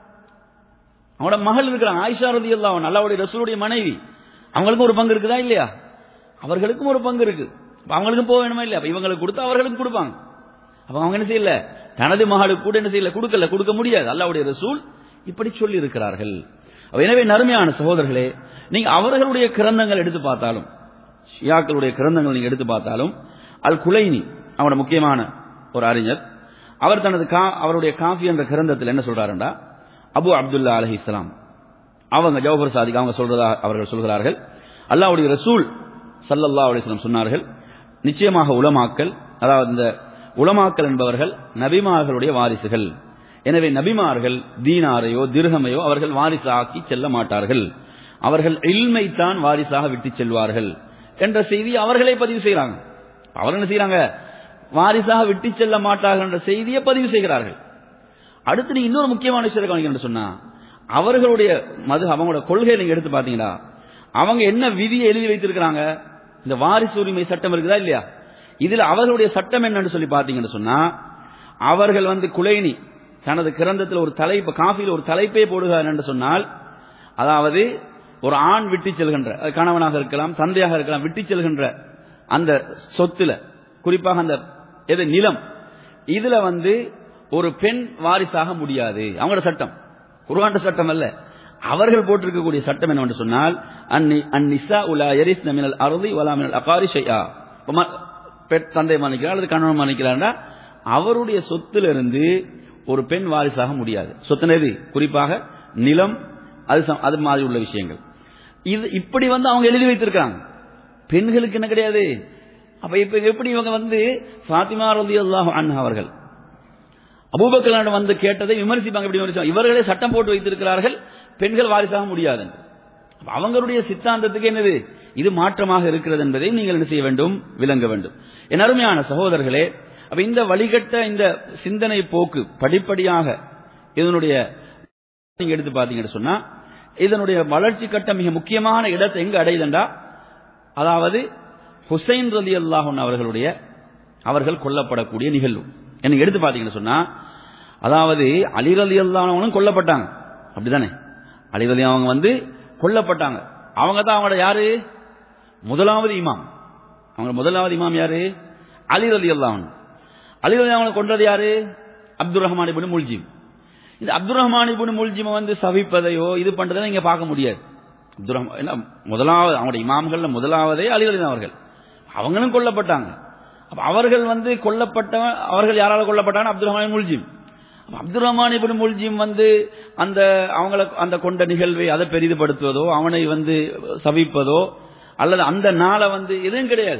அவங்களோட மகள் இருக்கிறாங்க ஆயிஷா ரலியல்லாஹு அன்ஹா அல்லாஹ்வுடைய ரசூலுடைய மனைவி அவங்களுக்கும் ஒரு பங்கு இருக்குதா இல்லையா அவர்களுக்கும் ஒரு பங்கு இருக்கு அப்ப அவங்களுக்கும் போக வேணுமா இல்லையா அப்ப இவங்களுக்கு கொடுத்து அவர்களுக்கு கொடுப்பாங்க அப்ப அவங்க என்ன செய்யல தனது மகளுக்கு கூட என்ன செய்யல கொடுக்கல கொடுக்க முடியாது அல்லாஹ்வுடைய ரசூல் இப்படி சொல்லி இருக்கிறார்கள் அப்ப எனவே நறுமையான சகோதரர்களே நீங்க அவர்களுடைய கிரந்தங்கள் எடுத்து பார்த்தாலும் ஷியாக்களுடைய கிரந்தங்கள் நீங்க எடுத்து பார்த்தாலும் அல் குலைனி அவனோட முக்கியமான ஒரு அறிஞர் அவர் தனது கா அவருடைய காஃபி என்ற கிரந்தத்தில் என்ன சொல்றாருண்டா அபு அப்துல்லா அலஹி இஸ்லாம் அவங்க ஜவஹர் சாதிக் அவங்க சொல்றதா அவர்கள் சொல்கிறார்கள் அல்லாஹ்வுடைய ரசூல் ஸல்லல்லாஹு அலைஹி வஸல்லம் சொன்னார்கள் நிச்சயமாக உலமாக்கல் அதாவது இந்த உலமாக்கல் என்பவர்கள் நபிமார்களுடைய வாரிசுகள் எனவே நபிமார்கள் தீனாரையோ திர்ஹமையோ அவர்கள் வாரிசாக்கி செல்ல மாட்டார்கள் அவர்கள் இல்மைத்தான் வாரிசாக விட்டு செல்வார்கள் என்ற செய்தி அவர்களே பதிவு செய்கிறாங்க அவர் என்ன செய்றாங்க வாரிசாக விட்டு செல்ல மாட்டார்கள் என்ற செய்தியை பதிவு செய்கிறார்கள் அடுத்து நீங்க இன்னொரு முக்கியமான விஷயத்தை கவனிக்கணும் சொன்னா அவர்களுடைய மது அவங்களோட கொள்கையை நீங்க எடுத்து பாத்தீங்கன்னா அவங்க என்ன விதியை எழுதி வைத்திருக்கிறாங்க இந்த வாரிசு உரிமை சட்டம் இருக்குதா இல்லையா இதுல அவர்களுடைய சட்டம் என்னன்னு சொல்லி பாத்தீங்கன்னு சொன்னா அவர்கள் வந்து குலைனி தனது கிரந்தத்தில் ஒரு தலைப்பு காஃபியில் ஒரு தலைப்பே போடுகிறார் என்று சொன்னால் அதாவது ஒரு ஆண் விட்டு செல்கின்ற அது கணவனாக இருக்கலாம் தந்தையாக இருக்கலாம் விட்டு செல்கின்ற அந்த சொத்துல குறிப்பாக அந்த எது நிலம் இதுல வந்து ஒரு பெண் வாரிசாக முடியாது அவங்களோட சட்டம் குர்ஆன் சட்டம் அல்ல அவர்கள் போட்டிருக்கக்கூடிய சட்டம் என்னவென்று சொன்னால் அன்னி அந்நிசா உலா எரிஸ் மினல் அருதி வலா மினல் அகாரி ஷையா பெண் தந்தை மன்னிக்கிறார் அல்லது கணவன் மன்னிக்கிறார்னா அவருடைய சொத்திலிருந்து ஒரு பெண் வாரிசாக முடியாது சொத்துனது குறிப்பாக நிலம் அது சம்- அது மாதிரி உள்ள விஷயங்கள் இது இப்படி வந்து அவங்க எழுதி வைத்திருக்காங்க பெண்களுக்கு என்ன கிடையாது அப்ப இப்ப எப்படி இவங்க வந்து ஃபாத்திமா ரலியல்லாஹு அன்ஹா அவர்கள் அபூபக்கர் வந்து கேட்டதை விமர்சிப்பாங்க எப்படி விமர்சிப்பாங்க இவர்களே சட்டம் போட்டு வைத்திருக்கிறார்கள் பெண்கள் வாரிசாக முடியாது என்று. அப்ப அவங்களுடைய சித்தாந்தத்துக்கு என்னது இது மாற்றமாக இருக்கிறது என்பதை நீங்கள் என்ன செய்ய வேண்டும் விளங்க வேண்டும் என் அருமையான சகோதரர்களே அப்ப இந்த வழிகட்ட இந்த சிந்தனை போக்கு படிப்படியாக இதனுடைய நீங்க எடுத்து பாத்தீங்கன்னு சொன்னா இதனுடைய வளர்ச்சி கட்டம் மிக முக்கியமான இடத்தை எங்க அடையுதுண்டா அதாவது ஹுசைன் ரலி அல்லாஹன் அவர்களுடைய அவர்கள் கொல்லப்படக்கூடிய நிகழ்வு எனக்கு எடுத்து பாத்தீங்கன்னு சொன்னா அதாவது அலி ரலி அல்லாஹனும் கொல்லப்பட்டாங்க அப்படிதானே அலி ரலி அவங்க வந்து கொல்லப்பட்டாங்க அவங்க தான் அவங்களோட யாரு முதலாவது இமாம் அவங்க முதலாவது இமாம் யாரு அலி ரலி அல்லாஹன் அலி ரதி அவங்களை கொன்றது யாரு அப்துல் ரஹ்மான் இப்னு முல்ஜிம் இந்த அப்துல் ரஹ்மான் இப்னு முல்ஜிமை வந்து சவிப்பதையோ இது பண்றதை நீங்க பார்க்க முடியாது அப்துல் ரஹ்மான் என்ன முதலாவது அவங்களுடைய இமாம்கள்ல முதலாவதே அலி ரதி அவர்கள் அவங்களும் கொல்லப்பட்டாங்க அப்ப அவர்கள் வந்து கொல்லப்பட்டவன் அவர்கள் யாரால கொல்லப்பட்டாங்க அப்துல் ரஹ்மான் முல்ஜிம் அப்ப அப்துல் ரஹ்மான் இப்னு முல்ஜிம் வந்து அந்த அவங்கள அந்த கொண்ட நிகழ்வை அதை பெரிதுபடுத்துவதோ அவனை வந்து சவிப்பதோ அல்லது அந்த நாளை வந்து எதுவும் கிடையாது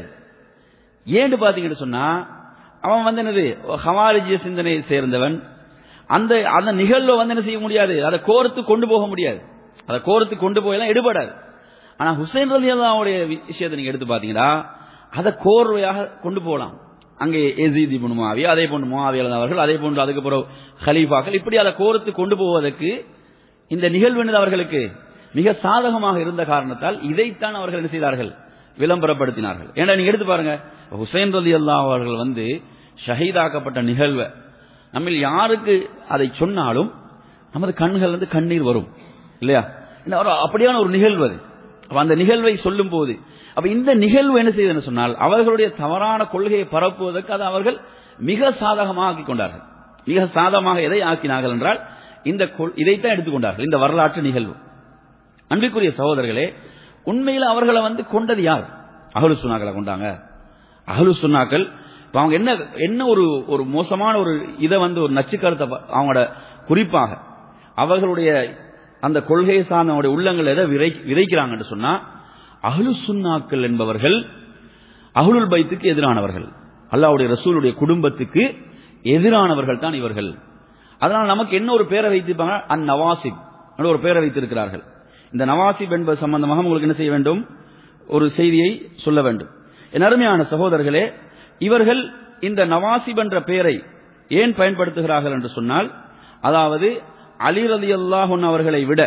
ஏன்னு பாத்தீங்கன்னு சொன்னா அவன் வந்து என்னது ஹவாரிஜிய சிந்தனையை சேர்ந்தவன் அந்த அந்த நிகழ்வை வந்து என்ன செய்ய முடியாது அதை கோர்த்து கொண்டு போக முடியாது அதை கோர்த்து கொண்டு போயெல்லாம் எடுபடாது ஆனா ஹுசைன் ரலி அல்லாவுடைய விஷயத்தை நீங்க எடுத்து பாத்தீங்கன்னா அதை கோர்வையாக கொண்டு போகலாம் அங்கே எசீத் இப்னு முஆவியா அதே போன்று முஆவியா அவர்கள் அதே போன்று அதுக்கு பிறகு ஹலீஃபாக்கள் இப்படி அதை கோர்த்து கொண்டு போவதற்கு இந்த நிகழ்வு அவர்களுக்கு மிக சாதகமாக இருந்த காரணத்தால் இதைத்தான் அவர்கள் என்ன செய்தார்கள் விளம்பரப்படுத்தினார்கள் ஏன்னா நீங்க எடுத்து பாருங்க ஹுசைன் ரலி அல்லா அவர்கள் வந்து ஷஹீதாக்கப்பட்ட நிகழ்வை நம்ம யாருக்கு அதை சொன்னாலும் நமது கண்கள் வந்து கண்ணீர் வரும் இல்லையா என்ன ஒரு அப்படியான ஒரு நிகழ்வு அது அப்ப அந்த நிகழ்வை சொல்லும் போது அப்ப இந்த நிகழ்வு என்ன செய்யுதுன்னு சொன்னால் அவர்களுடைய தவறான கொள்கையை பரப்புவதற்கு அதை அவர்கள் மிக சாதகமாக ஆக்கிக் கொண்டார்கள் மிக சாதகமாக எதை ஆக்கினார்கள் என்றால் இந்த கொள்- இதைத்தான் எடுத்துக்கொண்டார்கள் இந்த வரலாற்று நிகழ்வு அன்பிற்குரிய சகோதரர்களே உண்மையில் அவர்களை வந்து கொண்டது யார் அகலு சுனாக்களை கொண்டாங்க அகலு சுன்னாக்கள் இப்ப அவங்க என்ன என்ன ஒரு ஒரு மோசமான ஒரு இதை வந்து ஒரு நச்சுக்கருத்தை ப- அவங்களோட குறிப்பாக அவர்களுடைய அந்த கொள்கையை சார்ந்த அவங்களுடைய உள்ளங்கள் எதை விதை விதைக்கிறாங்கன்னு சொன்னா அஹ்லு சுன்னாக்கள் என்பவர்கள் அஹ்லுல் பைத்துக்கு எதிரானவர்கள் அல்லாஹ்வுடைய ரசூலுடைய குடும்பத்துக்கு எதிரானவர்கள் தான் இவர்கள் அதனால் நமக்கு என்ன ஒரு பேரை வைத்திருப்பாங்க அந் நவாசிப் என்ற ஒரு பேரை வைத்திருக்கிறார்கள் இந்த நவாசிப் என்பது சம்பந்தமாக உங்களுக்கு என்ன செய்ய வேண்டும் ஒரு செய்தியை சொல்ல வேண்டும் என் அருமையான சகோதரர்களே இவர்கள் இந்த நவாசிப் என்ற பெயரை ஏன் பயன்படுத்துகிறார்கள் என்று சொன்னால் அதாவது அலி ரலி அவர்களை விட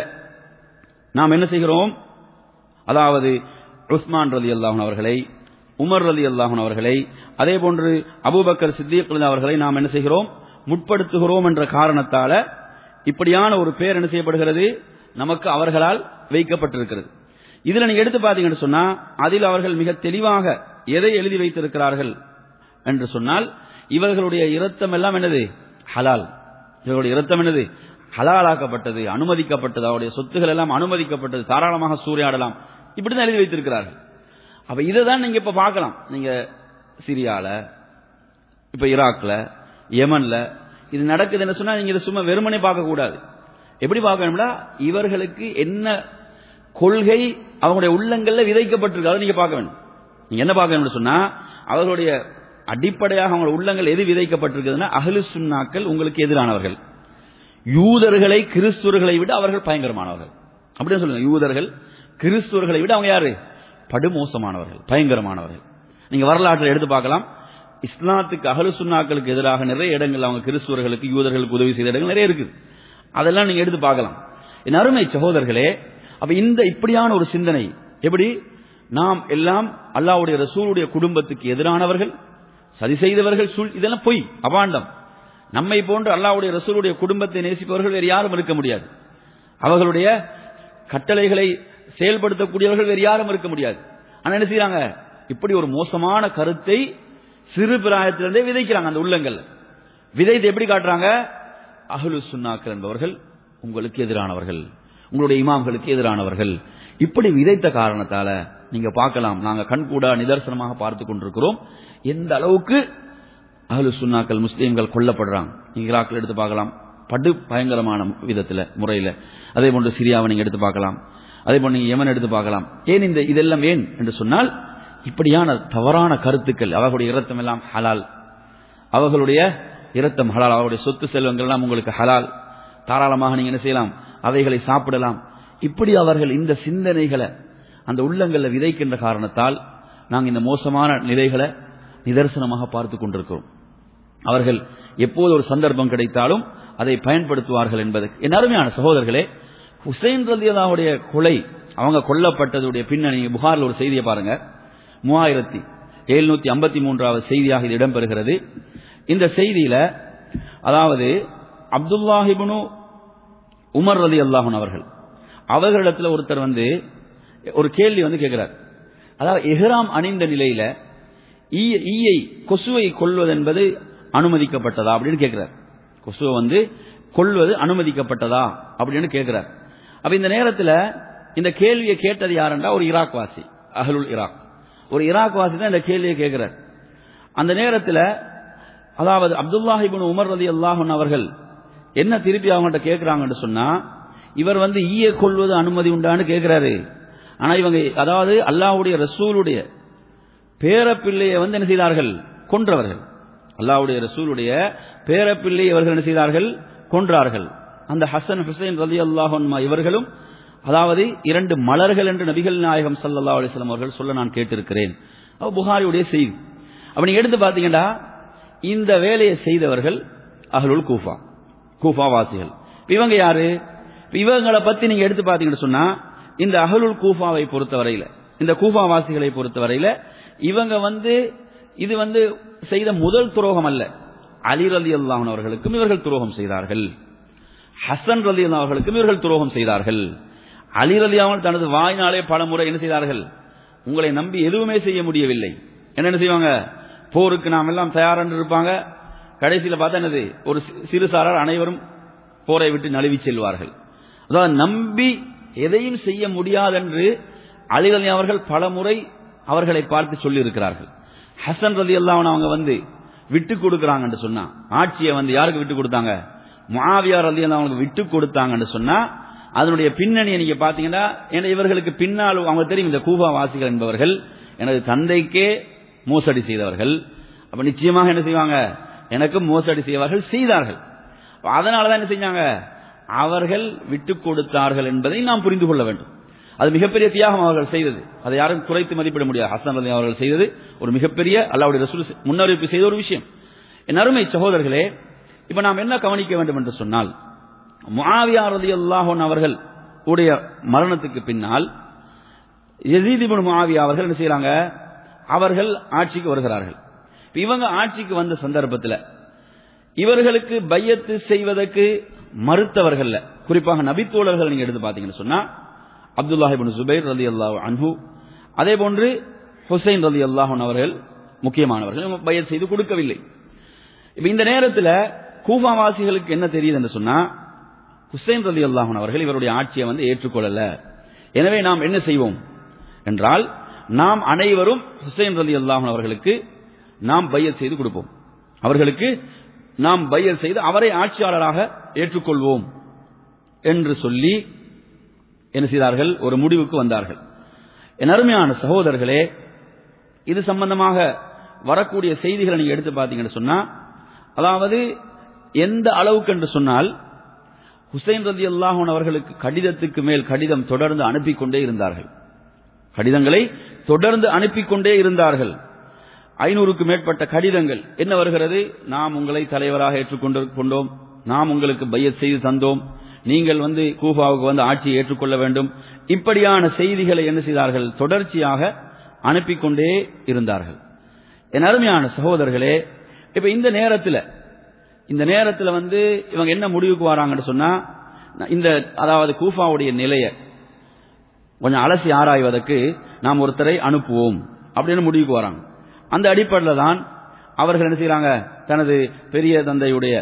நாம் என்ன செய்கிறோம் அதாவது உஸ்மான் ரலி அல்லாஹன் அவர்களை உமர் ரலி அல்லாஹன் அவர்களை அதே போன்று அபூபக்கர் சித்திக் ரலி அவர்களை நாம் என்ன செய்கிறோம் முற்படுத்துகிறோம் என்ற காரணத்தால இப்படியான ஒரு பேர் என்ன செய்யப்படுகிறது நமக்கு அவர்களால் வைக்கப்பட்டிருக்கிறது இதுல நீங்க எடுத்து பாத்தீங்கன்னு சொன்னா அதில் அவர்கள் மிக தெளிவாக எதை எழுதி வைத்திருக்கிறார்கள் என்று சொன்னால் இவர்களுடைய இரத்தம் எல்லாம் என்னது ஹலால் இவர்களுடைய இரத்தம் என்னது ஹலாலாக்கப்பட்டது அனுமதிக்கப்பட்டது அவருடைய சொத்துகள் எல்லாம் அனுமதிக்கப்பட்டது தாராளமாக சூறையாடலாம் இப்படிதான் எழுதி வைத்திருக்கிறார்கள் அப்ப இதை தான் நீங்க இப்ப பார்க்கலாம் நீங்க சிரியால இப்ப ஈராக்ல யமன்ல இது நடக்குதுன்னு சொன்னா நீங்க இதை சும்மா வெறுமனே பார்க்க கூடாது எப்படி பார்க்கணும்னா இவர்களுக்கு என்ன கொள்கை அவங்களுடைய உள்ளங்கள்ல விதைக்கப்பட்டிருக்கு அதை நீங்க பார்க்க வேண்டும் நீங்க என்ன பார்க்க வேண்டும் சொன்னா அவர்களுடைய அடிப்படையாக அவங்க உள்ளங்கள் எது விதைக்கப்பட்டிருக்குதுன்னா அகலு சுன்னாக்கள் உங்களுக்கு எதிரானவர்கள் யூதர்களை கிறிஸ்துவர்களை விட அவர்கள் பயங்கரமானவர்கள் அப்படின்னு சொல்லுங்க யூதர்கள் கிறிஸ்துவர்களை விட அவங்க யாரு படுமோசமானவர்கள் பயங்கரமானவர்கள் நீங்க வரலாற்றில் எடுத்து பார்க்கலாம் இஸ்லாத்துக்கு அகலு சுன்னாக்களுக்கு எதிராக நிறைய இடங்கள் அவங்க கிறிஸ்துவர்களுக்கு யூதர்களுக்கு உதவி செய்த இடங்கள் நிறைய இருக்குது அதெல்லாம் நீங்க எடுத்து பார்க்கலாம் என் அருமை சகோதரர்களே அப்ப இந்த இப்படியான ஒரு சிந்தனை எப்படி நாம் எல்லாம் அல்லாஹ்வுடைய ரசூலுடைய குடும்பத்துக்கு எதிரானவர்கள் சதி செய்தவர்கள் சூழ் இதெல்லாம் பொய் அபாண்டம் நம்மை போன்று அல்லாஹ்வுடைய ரசூலுடைய குடும்பத்தை நேசிப்பவர்கள் வேறு யாரும் இருக்க முடியாது அவர்களுடைய கட்டளைகளை செயல்படுத்தக்கூடியவர்கள் வேறு யாரும் இருக்க முடியாது ஆனா என்ன செய்யறாங்க இப்படி ஒரு மோசமான கருத்தை சிறு பிராயத்திலிருந்தே விதைக்கிறாங்க அந்த உள்ளங்கள் விதைத்து எப்படி காட்டுறாங்க அஹ்லு சுன்னாக்கள் என்பவர்கள் உங்களுக்கு எதிரானவர்கள் உங்களுடைய இமாம்களுக்கு எதிரானவர்கள் இப்படி விதைத்த காரணத்தால நீங்க பார்க்கலாம் நாங்க கண்கூடா நிதர்சனமாக பார்த்து கொண்டிருக்கிறோம் எந்த அளவுக்கு அஹ்லு சுன்னாக்கள் முஸ்லீம்கள் கொல்லப்படுறாங்க நீங்க ஈராக்கில் எடுத்து பார்க்கலாம் படு பயங்கரமான விதத்துல முறையில அதே போன்று சிரியாவை நீங்க எடுத்து பார்க்கலாம் அதே போன்று நீங்க யமன் எடுத்து பார்க்கலாம் ஏன் இந்த இதெல்லாம் ஏன் என்று சொன்னால் இப்படியான தவறான கருத்துக்கள் அவர்களுடைய இரத்தம் எல்லாம் ஹலால் அவர்களுடைய இரத்தம் ஹலால் அவருடைய சொத்து செல்வங்கள் எல்லாம் உங்களுக்கு ஹலால் தாராளமாக நீங்க என்ன செய்யலாம் அவைகளை சாப்பிடலாம் இப்படி அவர்கள் இந்த சிந்தனைகளை அந்த உள்ளங்கள்ல விதைக்கின்ற காரணத்தால் நாங்கள் இந்த மோசமான நிலைகளை நிதர்சனமாக பார்த்து கொண்டிருக்கிறோம் அவர்கள் எப்போது ஒரு சந்தர்ப்பம் கிடைத்தாலும் அதை பயன்படுத்துவார்கள் என்பது என் அருமையான சகோதரர்களே ஹுசைன் ரலியல்லாவுடைய கொலை அவங்க கொல்லப்பட்டதுடைய பின்னணி புகாரில் ஒரு செய்தியை பாருங்க மூவாயிரத்தி எழுநூத்தி ஐம்பத்தி மூன்றாவது செய்தியாக இது இடம்பெறுகிறது இந்த செய்தியில அதாவது அப்துல்லாஹிபுனு உமர் ரலி அல்லாஹன் அவர்கள் அவர்களிடத்துல ஒருத்தர் வந்து ஒரு கேள்வி வந்து கேட்கிறார் அதாவது எஹ்ராம் அணிந்த நிலையில ஈய- ஈயை கொசுவை கொள்வது என்பது அனுமதிக்கப்பட்டதா அப்படின்னு கேட்கிறார் கொசுவை வந்து கொள்வது அனுமதிக்கப்பட்டதா அப்படின்னு கேட்கிறார் அப்ப இந்த நேரத்தில் இந்த கேள்வியை கேட்டது யாருன்றா ஒரு ஈராக் வாசி அகலுல் ஈராக் ஒரு ஈராக் வாசி தான் இந்த கேள்வியை கேட்கிறார் அந்த நேரத்தில் அதாவது அப்துல்லாஹிபின் உமர் ரதி அல்லாஹன் அவர்கள் என்ன திருப்பி அவங்கள்ட்ட கேட்கிறாங்கன்னு சொன்னா இவர் வந்து ஈய கொள்வது அனுமதி உண்டான்னு கேட்கிறாரு ஆனா இவங்க அதாவது அல்லாஹ்வுடைய ரசூலுடைய பேரப்பிள்ளையை வந்து என்ன செய்தார்கள் கொன்றவர்கள் அல்லாஹ்வுடைய ரசூலுடைய பேரப்பிள்ளை இவர்கள் என்ன செய்தார்கள் கொன்றார்கள் அந்த ஹசன் ஹுசைன் ரலி அல்லாஹன்மா இவர்களும் அதாவது இரண்டு மலர்கள் என்று நபிகள் நாயகம் சல்லா அலிஸ்லாம் அவர்கள் சொல்ல நான் கேட்டிருக்கிறேன் அப்ப புகாரியுடைய செய்தி அப்ப நீங்க எடுத்து பாத்தீங்கன்னா இந்த வேலையை செய்தவர்கள் அஹ்லுல் கூஃபா கூஃபா வாசிகள் இப்ப இவங்க யாரு இப்ப இவங்களை பத்தி நீங்க எடுத்து பாத்தீங்கன்னு சொன்னா இந்த அஹ்லுல் கூஃபாவை பொறுத்தவரையில இந்த கூஃபா வாசிகளை பொறுத்தவரையில இவங்க வந்து இது வந்து செய்த முதல் துரோகம் அல்ல அலி ரலி அல்லாஹன் அவர்களுக்கும் இவர்கள் துரோகம் செய்தார்கள் ஹசன் ரலி அல்லா அவர்களுக்கும் இவர்கள் துரோகம் செய்தார்கள் அலி ரலி அவர்கள் தனது வாய்னாலே பல முறை என்ன செய்தார்கள் உங்களை நம்பி எதுவுமே செய்ய முடியவில்லை என்ன செய்வாங்க போருக்கு நாம் எல்லாம் தயார் என்று இருப்பாங்க கடைசியில் பார்த்தா என்னது ஒரு சிறுசாரர் அனைவரும் போரை விட்டு நழுவி செல்வார்கள் அதாவது நம்பி எதையும் செய்ய முடியாதென்று அலி ரலி அவர்கள் பல முறை அவர்களை பார்த்து சொல்லி இருக்கிறார்கள் ஹசன் ரலி அல்லாஹ் அவங்க வந்து விட்டு கொடுக்கறாங்கன்னு சொன்னா ஆட்சியை வந்து யாருக்கு விட்டு கொடுத்தாங்க முஆவியா ரலி அல்லாஹ் அவங்களுக்கு விட்டு கொடுத்தாங்கன்னு சொன்னா அதனுடைய பின்னணியை நீங்க பாத்தீங்கன்னா ஏன்னா இவர்களுக்கு பின்னால் அவங்க தெரியும் இந்த கூபா வாசிகள் என்பவர்கள் எனது தந்தைக்கே மோசடி செய்தவர்கள் அப்ப நிச்சயமாக என்ன செய்வாங்க எனக்கு மோசடி செய்வார்கள் செய்தார்கள் அதனாலதான் என்ன செஞ்சாங்க அவர்கள் விட்டு கொடுத்தார்கள் என்பதை நாம் புரிந்து கொள்ள வேண்டும் அது மிகப்பெரிய தியாகம் அவர்கள் செய்தது அதை யாரும் குறைத்து மதிப்பிட முடியாது ஹசன் அலி அவர்கள் செய்தது ஒரு மிகப்பெரிய அல்லாவுடைய ரசூல் முன்னறிவிப்பு செய்த ஒரு விஷயம் என் அருமை சகோதரர்களே இப்ப நாம் என்ன கவனிக்க வேண்டும் என்று சொன்னால் முஆவியா ரதி அல்லாஹன் அவர்கள் உடைய மரணத்துக்கு பின்னால் எசீதிபுன் முஆவியா அவர்கள் என்ன செய்யறாங்க அவர்கள் ஆட்சிக்கு வருகிறார்கள் இவங்க ஆட்சிக்கு வந்த சந்தர்ப்பத்தில் இவர்களுக்கு பையத்து செய்வதற்கு மறுத்தவர்கள் குறிப்பாக நபித்தோழர்கள் நீங்க எடுத்து பாத்தீங்கன்னு சொன்னா அப்துல்லாஹிபின் சுபைர் ரலி அல்லாஹ் அன்ஹு அதே போன்று ஹுசைன் ரலி அல்லாஹன் அவர்கள் முக்கியமானவர்கள் பையத் செய்து கொடுக்கவில்லை இப்ப இந்த நேரத்தில் கூஃபாவாசிகளுக்கு என்ன தெரியுது என்று சொன்னா ஹுசைன் ரலி அல்லாஹன் அவர்கள் இவருடைய ஆட்சியை வந்து ஏற்றுக்கொள்ளல எனவே நாம் என்ன செய்வோம் என்றால் நாம் அனைவரும் ஹுசைன் ரலி அல்லாஹன் அவர்களுக்கு நாம் பையத் செய்து கொடுப்போம் அவர்களுக்கு நாம் பையல் செய்து அவரை ஆட்சியாளராக ஏற்றுக்கொள்வோம் என்று சொல்லி என்ன செய்தார்கள் ஒரு முடிவுக்கு வந்தார்கள் என் அருமையான சகோதரர்களே இது சம்பந்தமாக வரக்கூடிய செய்திகளை நீங்க எடுத்து பார்த்தீங்கன்னு சொன்னா அதாவது எந்த அளவுக்கு என்று சொன்னால் ஹுசைன் ரதி அல்லாஹன் அவர்களுக்கு கடிதத்துக்கு மேல் கடிதம் தொடர்ந்து அனுப்பி கொண்டே இருந்தார்கள் கடிதங்களை தொடர்ந்து அனுப்பி கொண்டே இருந்தார்கள் ஐநூறுக்கு மேற்பட்ட கடிதங்கள் என்ன வருகிறது நாம் உங்களை தலைவராக ஏற்றுக்கொண்டு கொண்டோம் நாம் உங்களுக்கு பையத் செய்து தந்தோம் நீங்கள் வந்து கூஃபாவுக்கு வந்து ஆட்சியை ஏற்றுக்கொள்ள வேண்டும் இப்படியான செய்திகளை என்ன செய்தார்கள் தொடர்ச்சியாக அனுப்பி கொண்டே இருந்தார்கள் என் அருமையான சகோதரர்களே இப்ப இந்த நேரத்தில் இந்த நேரத்தில் வந்து இவங்க என்ன முடிவுக்கு வராங்கன்னு சொன்னா இந்த அதாவது கூஃபாவுடைய நிலையை கொஞ்சம் அலசி ஆராய்வதற்கு நாம் ஒருத்தரை அனுப்புவோம் அப்படின்னு முடிவுக்கு வராங்க அந்த அடிப்படையில் தான் அவர்கள் என்ன செய்யறாங்க தனது பெரிய தந்தையுடைய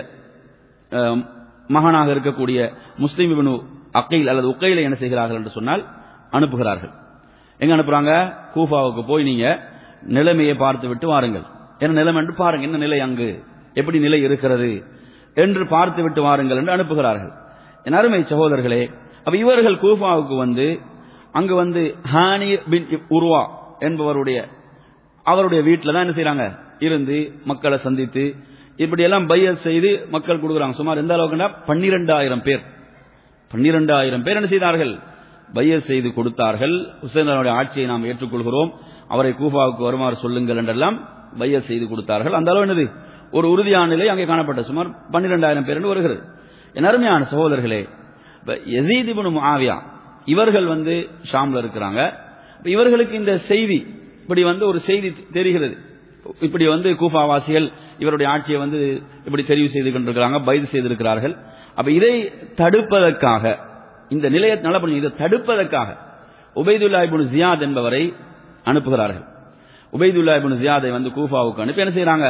மகனாக இருக்கக்கூடிய முஸ்லீம் இவனு அக்கைல் அல்லது உக்கையில என்ன செய்கிறார்கள் என்று சொன்னால் அனுப்புகிறார்கள் எங்க அனுப்புறாங்க கூஃபாவுக்கு போய் நீங்க நிலைமையை பார்த்து விட்டு வாருங்கள் என்ன நிலைமை என்று பாருங்க என்ன நிலை அங்கு எப்படி நிலை இருக்கிறது என்று பார்த்து விட்டு வாருங்கள் என்று அனுப்புகிறார்கள் என் அருமை சகோதரர்களே அப்ப இவர்கள் கூஃபாவுக்கு வந்து அங்கு வந்து ஹானி பின் உருவா என்பவருடைய அவருடைய வீட்டில் தான் என்ன செய்யறாங்க இருந்து மக்களை சந்தித்து இப்படி எல்லாம் பையல் செய்து மக்கள் கொடுக்குறாங்க சுமார் எந்த அளவுக்குன்னா பன்னிரெண்டாயிரம் பேர் பன்னிரெண்டாயிரம் பேர் என்ன செய்தார்கள் பையல் செய்து கொடுத்தார்கள் ஹுசைன் ஆட்சியை நாம் ஏற்றுக்கொள்கிறோம் அவரை கூஃபாவுக்கு வருமாறு சொல்லுங்கள் என்றெல்லாம் பையல் செய்து கொடுத்தார்கள் அந்த அளவு என்னது ஒரு உறுதியான நிலை அங்கே காணப்பட்ட சுமார் பன்னிரெண்டாயிரம் பேர் என்று வருகிறது என் அருமையான சகோதரர்களே எசீதிபுன் ஆவியா இவர்கள் வந்து ஷாம்ல இருக்கிறாங்க இவர்களுக்கு இந்த செய்தி இப்படி வந்து ஒரு செய்தி தெரிகிறது இப்படி வந்து கூஃபாவாசிகள் இவருடைய ஆட்சியை வந்து இப்படி தெரிவு செய்து கொண்டிருக்கிறாங்க பைது செய்திருக்கிறார்கள் அப்ப இதை தடுப்பதற்காக இந்த நிலையை நல்ல இதை தடுப்பதற்காக உபைதுல்லா இபுன் ஜியாத் என்பவரை அனுப்புகிறார்கள் உபைதுல்லா இபுன் ஜியாதை வந்து கூஃபாவுக்கு அனுப்பி என்ன செய்யறாங்க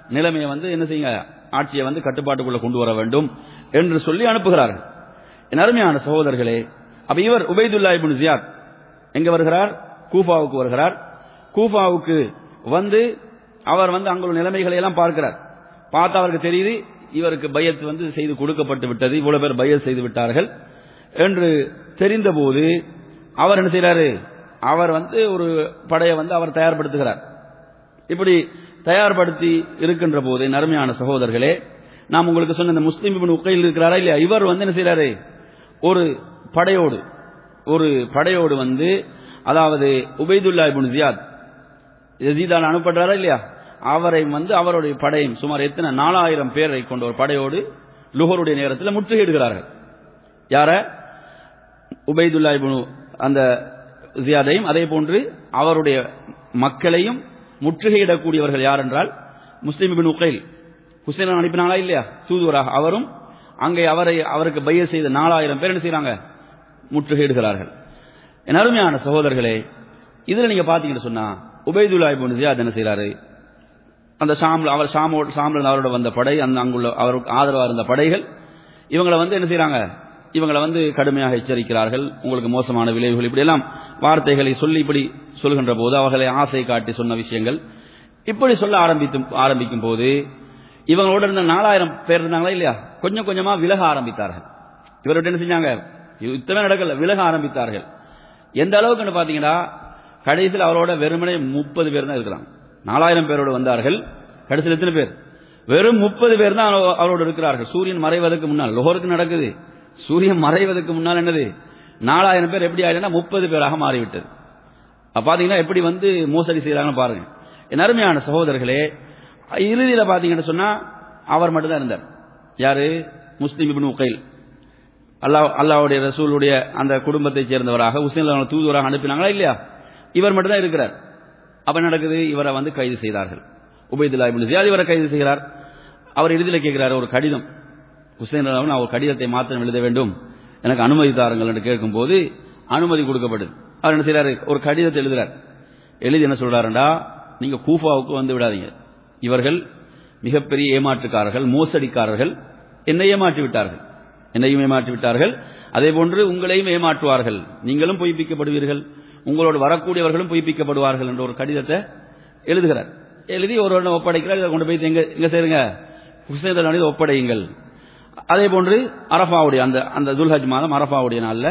நிலைமையை வந்து என்ன செய்யுங்க ஆட்சியை வந்து கட்டுப்பாட்டுக்குள்ள கொண்டு வர வேண்டும் என்று சொல்லி அனுப்புகிறார்கள் என் அருமையான சகோதரர்களே அப்ப இவர் உபைதுல்லா இப்னு ஜியாத் எங்க வருகிறார் கூஃபாவுக்கு வருகிறார் கூஃபாவுக்கு வந்து அவர் வந்து அங்குள்ள நிலைமைகளை எல்லாம் பார்க்கிறார் பார்த்து அவருக்கு தெரியுது இவருக்கு பயத் வந்து செய்து கொடுக்கப்பட்டு விட்டது இவ்வளவு பேர் பயத் செய்து விட்டார்கள் என்று தெரிந்தபோது அவர் என்ன செய்யறாரு அவர் வந்து ஒரு படையை வந்து அவர் தயார்படுத்துகிறார் இப்படி தயார்படுத்தி இருக்கின்ற போது நறுமையான சகோதரர்களே நாம் உங்களுக்கு சொன்ன இந்த முஸ்லீம் இப்னு உக்கையில் இருக்கிறாரா இல்லையா இவர் வந்து என்ன செய்யறாரு ஒரு படையோடு ஒரு படையோடு வந்து அதாவது உபைதுல்லா இப்னு ஜியாத் யசீதால் அனுப்பப்படுறாரா இல்லையா அவரை வந்து அவருடைய படையும் சுமார் எத்தனை நாலாயிரம் பேரை கொண்ட ஒரு படையோடு லுகருடைய நேரத்தில் முற்றுகையிடுகிறார்கள் யார உபைதுல்லா இப்னு அந்த ஜியாதையும் அதே போன்று அவருடைய மக்களையும் முற்றுகையிடக்கூடியவர்கள் யார் என்றால் முஸ்லிம் இபின் உக்கைல் ஹுசைன் அனுப்பினாங்களா இல்லையா தூதுவராக அவரும் அங்கே அவரை அவருக்கு பைய செய்த நாலாயிரம் பேர் என்ன செய்றாங்க முற்றுகையிடுகிறார்கள் என் அருமையான சகோதரர்களே இதுல நீங்க பாத்தீங்கன்னு சொன்னா உபைதுல்லா இப்னு ஜியாத் என்ன செய்றாரு அந்த ஷாம்ல அவர் ஷாமோடு ஷாம்ல அவரோட வந்த படை அந்த அங்குள்ள அவருக்கு ஆதரவாக இருந்த படைகள் இவங்களை வந்து என்ன செய்றாங்க இவங்களை வந்து கடுமையாக எச்சரிக்கிறார்கள் உங்களுக்கு மோசமான விளைவுகள் இப்படி எல்லாம் வார்த்தைகளை சொல்லி இப்படி சொல்கின்ற போது அவர்களை ஆசை காட்டி சொன்ன விஷயங்கள் இப்படி சொல்ல ஆரம்பித்து ஆரம்பிக்கும் போது இவங்களோட இருந்த நாலாயிரம் பேர் இருந்தாங்களா இல்லையா கொஞ்சம் கொஞ்சமா விலக ஆரம்பித்தார்கள் இவர்கிட்ட என்ன செஞ்சாங்க யுத்தமே நடக்கல விலக ஆரம்பித்தார்கள் எந்த அளவுக்குன்னு பாத்தீங்கன்னா கடைசியில் அவரோட வெறுமனே முப்பது பேர் தான் இருக்கிறாங்க நாலாயிரம் பேரோடு வந்தார்கள் கடைசியில் எத்தனை பேர் வெறும் முப்பது பேர் தான் அவ- அவரோடு இருக்கிறார்கள் சூரியன் மறைவதற்கு முன்னால் லோகருக்கு நடக்குது சூரியன் மறைவதற்கு முன்னால் என்னது நாலாயிரம் பேர் எப்படி ஆயிடுனா முப்பது பேராக மாறிவிட்டது அப்ப பாத்தீங்கன்னா எப்படி வந்து மோசடி செய்யறாங்கன்னு பாருங்க என் அருமையான சகோதரர்களே இறுதியில பாத்தீங்கன்னு சொன்னா அவர் மட்டும் தான் இருந்தார் யாரு முஸ்லிம் இப்னு உகைல் அல்லாஹ் அல்லாஹ்வுடைய ரசூலுடைய அந்த குடும்பத்தைச் சேர்ந்தவராக உஸ்மான் அவர்களை தூதுவராக அனுப்பினாங்களா இல்லையா இவர் மட்டும் தான் இருக்கிறார் அப்ப என்ன நடக்குது இவரை வந்து கைது செய்தார்கள் உபைதுல்லா இப்னு ஜியாத் இவரை கைது செய்கிறார் அவர் இறுதியில் கேட்கிறார் ஒரு கடிதம் ஹுசைன் ரலியல்லாஹு நான் ஒரு கடிதத்தை மாத்திரம் எழுத வேண்டும் எனக்கு அனுமதி தாருங்கள் என்று கேட்கும்போது அனுமதி கொடுக்கப்படுது அவர் என்ன செய்றாரு ஒரு கடிதத்தை எழுதுறார் எழுதி என்ன சொல்றாருண்டா நீங்க கூஃபாவுக்கு வந்து விடாதீங்க இவர்கள் மிகப்பெரிய ஏமாற்றுக்காரர்கள் மோசடிக்காரர்கள் என்னை ஏமாற்றி விட்டார்கள் என்னையும் ஏமாற்றி விட்டார்கள் அதே போன்று உங்களையும் ஏமாற்றுவார்கள் நீங்களும் பொய்ப்பிக்கப்படுவீர்கள் உங்களோடு வரக்கூடியவர்களும் பொய்ப்பிக்கப்படுவார்கள் என்ற ஒரு கடிதத்தை எழுதுகிறார் எழுதி ஒருவரிடம் ஒப்படைக்கிறார் இதை கொண்டு போய் எங்க எங்க சேருங்க ஹுசைன் அலி ஒப்படையுங்கள் அதே போன்று அரஃபாவுடைய அந்த அந்த துல்ஹஜ் மாதம் அரஃபாவுடைய நாள்ல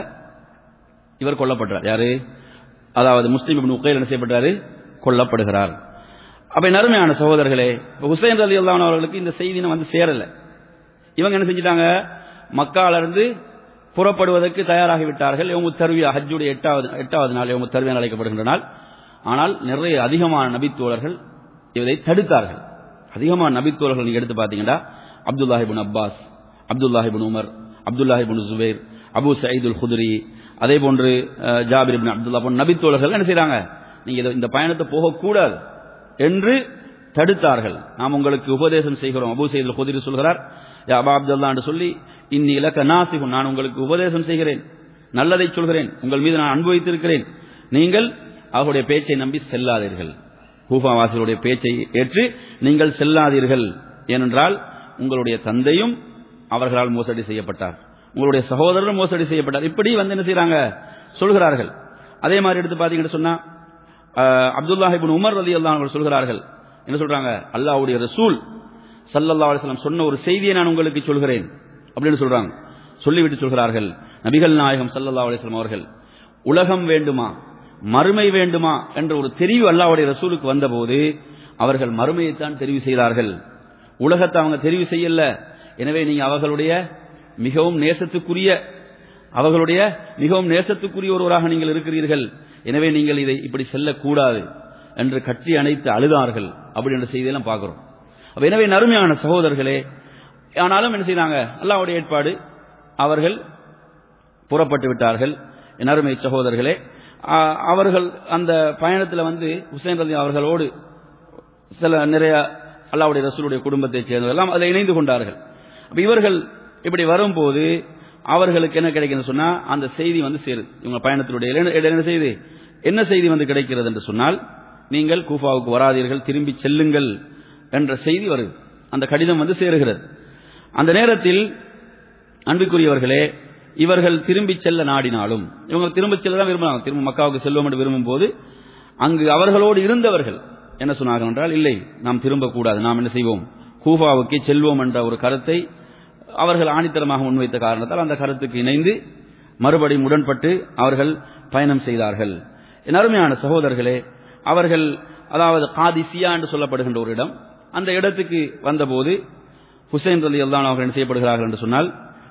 இவர் கொல்லப்படுறார் யாரு அதாவது முஸ்லீம் இப்னு உக்கைல் என்ன செய்யப்பட்டாரு கொல்லப்படுகிறார் அப்ப என் அருமையான சகோதரர்களே இப்ப ஹுசைன் ரலி அல்லாஹ் அவர்களுக்கு இந்த செய்தி வந்து சேரல இவங்க என்ன செஞ்சிட்டாங்க மக்கால இருந்து புறப்படுவதற்கு தயாராகி விட்டார்கள் இவங்க தருவியா ஹஜ்ஜுடைய எட்டாவது எட்டாவது நாள் இவங்க தருவியா அழைக்கப்படுகின்ற நாள் ஆனால் நிறைய அதிகமான நபித்தோழர்கள் இதை தடுத்தார்கள் அதிகமான நபித்தோழர்கள் நீங்க எடுத்து பாத்தீங்கன்னா Abdullah ibn Abbas Abdullah ibn Umar Abdullah ibn Zubair Abu Saeed al Khudri அதே போன்று அஹ், ஜாபிர் இப்னு அப்துல்லா போன்ற நபித்தோழர்கள் என்ன செய்றாங்க நீங்க இத- இந்த பயணத்தை போகக்கூடாது என்று தடுத்தார்கள் நாம் உங்களுக்கு உபதேசம் செய்கிறோம் அபு சயீதுல் குதிரி சொல்கிறார் யா அபா அப்துல்லா என்று சொல்லி இன்னி இலக்க நாசிகும் நான் உங்களுக்கு உபதேசம் செய்கிறேன் நல்லதை சொல்கிறேன் உங்கள் மீது நான் அனுபவித்திருக்கிறேன் நீங்கள் அவர்களுடைய பேச்சை நம்பி செல்லாதீர்கள் கூஃபா வாசிகளுடைய பேச்சை ஏற்று நீங்கள் செல்லாதீர்கள் ஏனென்றால் உங்களுடைய தந்தையும் அவர்களால் மோசடி செய்யப்பட்டார் உங்களுடைய சகோதரரும் மோசடி செய்யப்பட்டார் இப்படி வந்து என்ன செய்றாங்க சொல்கிறார்கள் அதே மாதிரி எடுத்து பாத்தீங்கன்னு சொன்னா அஹ், அப்துல்லாஹ் இப்னு உமர் ரலியல்லாஹு அன்ஹு சொல்கிறார்கள் என்ன சொல்றாங்க அல்லாஹ்வுடைய ரசூல் ஸல்லல்லாஹு அலைஹி வஸல்லம் சொன்ன ஒரு செய்தியை நான் உங்களுக்கு சொல்கிறேன் அப்படின்னு சொல்றாங்க சொல்லிவிட்டு சொல்கிறார்கள் நபிகள் நாயகம் ஸல்லல்லாஹு அலைஹி வஸல்லம் அவர்கள் உலகம் வேண்டுமா மறுமை வேண்டுமா என்ற ஒரு தெரிவு அல்லாஹ்வுடைய ரசூலுக்கு வந்தபோது அவர்கள் மறுமையைத்தான் தெரிவு செய்தார்கள் உலகத்தை அவங்க தெரிவு செய்யல எனவே நீங்க அவர்களுடைய மிகவும் நேசத்துக்குரிய அவர்களுடைய மிகவும் நேசத்துக்குரிய ஒருவராக நீங்கள் இருக்கிறீர்கள் எனவே நீங்கள் இதை இப்படி செல்லக்கூடாது என்று கட்டி அணைத்து அழுதார்கள் அப்படி என்ற செய்தியெல்லாம் பார்க்கிறோம் அப்ப எனவே நறுமையான சகோதரர்களே ஆனாலும் என்ன செய்தாங்க அல்லாஹ்வுடைய ஏற்பாடு அவர்கள் புறப்பட்டு விட்டார்கள் என் அருமை சகோதரர்களே ஆ, அவர்கள் அந்த பயணத்தில் வந்து ஹுசைன் ரலி அவர்களோடு சில நிறைய அல்லாவுடைய ரசூலுடைய குடும்பத்தைச் சேர்ந்தவர்கள் அதில் இணைந்து கொண்டார்கள் அப்ப இவர்கள் இப்படி வரும்போது அவர்களுக்கு என்ன கிடைக்குன்னு சொன்னா அந்த செய்தி வந்து சேருது இவங்க பயணத்தினுடைய இடையில- இடையில என்ன செய்தி என்ன செய்தி வந்து கிடைக்கிறது என்று சொன்னால் நீங்கள் கூஃபாவுக்கு வராதீர்கள் திரும்பி செல்லுங்கள் என்ற செய்தி வருது அந்த கடிதம் வந்து சேருகிறது அந்த நேரத்தில் அன்புக்குரியவர்களே இவர்கள் திரும்பி செல்ல நாடினாலும் இவங்க திரும்ப செல்ல தான் விரும்புறாங்க திரும்ப மக்காவுக்கு செல்வோம் என்று விரும்பும் போது அங்கு அவர்களோடு இருந்தவர்கள் என்ன சொன்னார்கள் என்றால் இல்லை நாம் திரும்பக்கூடாது நாம் என்ன செய்வோம் கூஃபாவுக்கு செல்வோம் என்ற ஒரு கருத்தை அவர்கள் ஆணித்தரமாக முன்வைத்த காரணத்தால் அந்த கருத்துக்கு இணைந்து மறுபடியும் உடன்பட்டு அவர்கள் பயணம் செய்தார்கள் என் அருமையான சகோதரர்களே அவர்கள் அதாவது காதிசியா என்று சொல்லப்படுகின்ற ஒரு இடம் அந்த இடத்துக்கு வந்தபோது ஹுசைன் ரலி அல்லான் அவர்கள் என்ன செய்யப்படுகிறார்கள் என்று சொன்னால்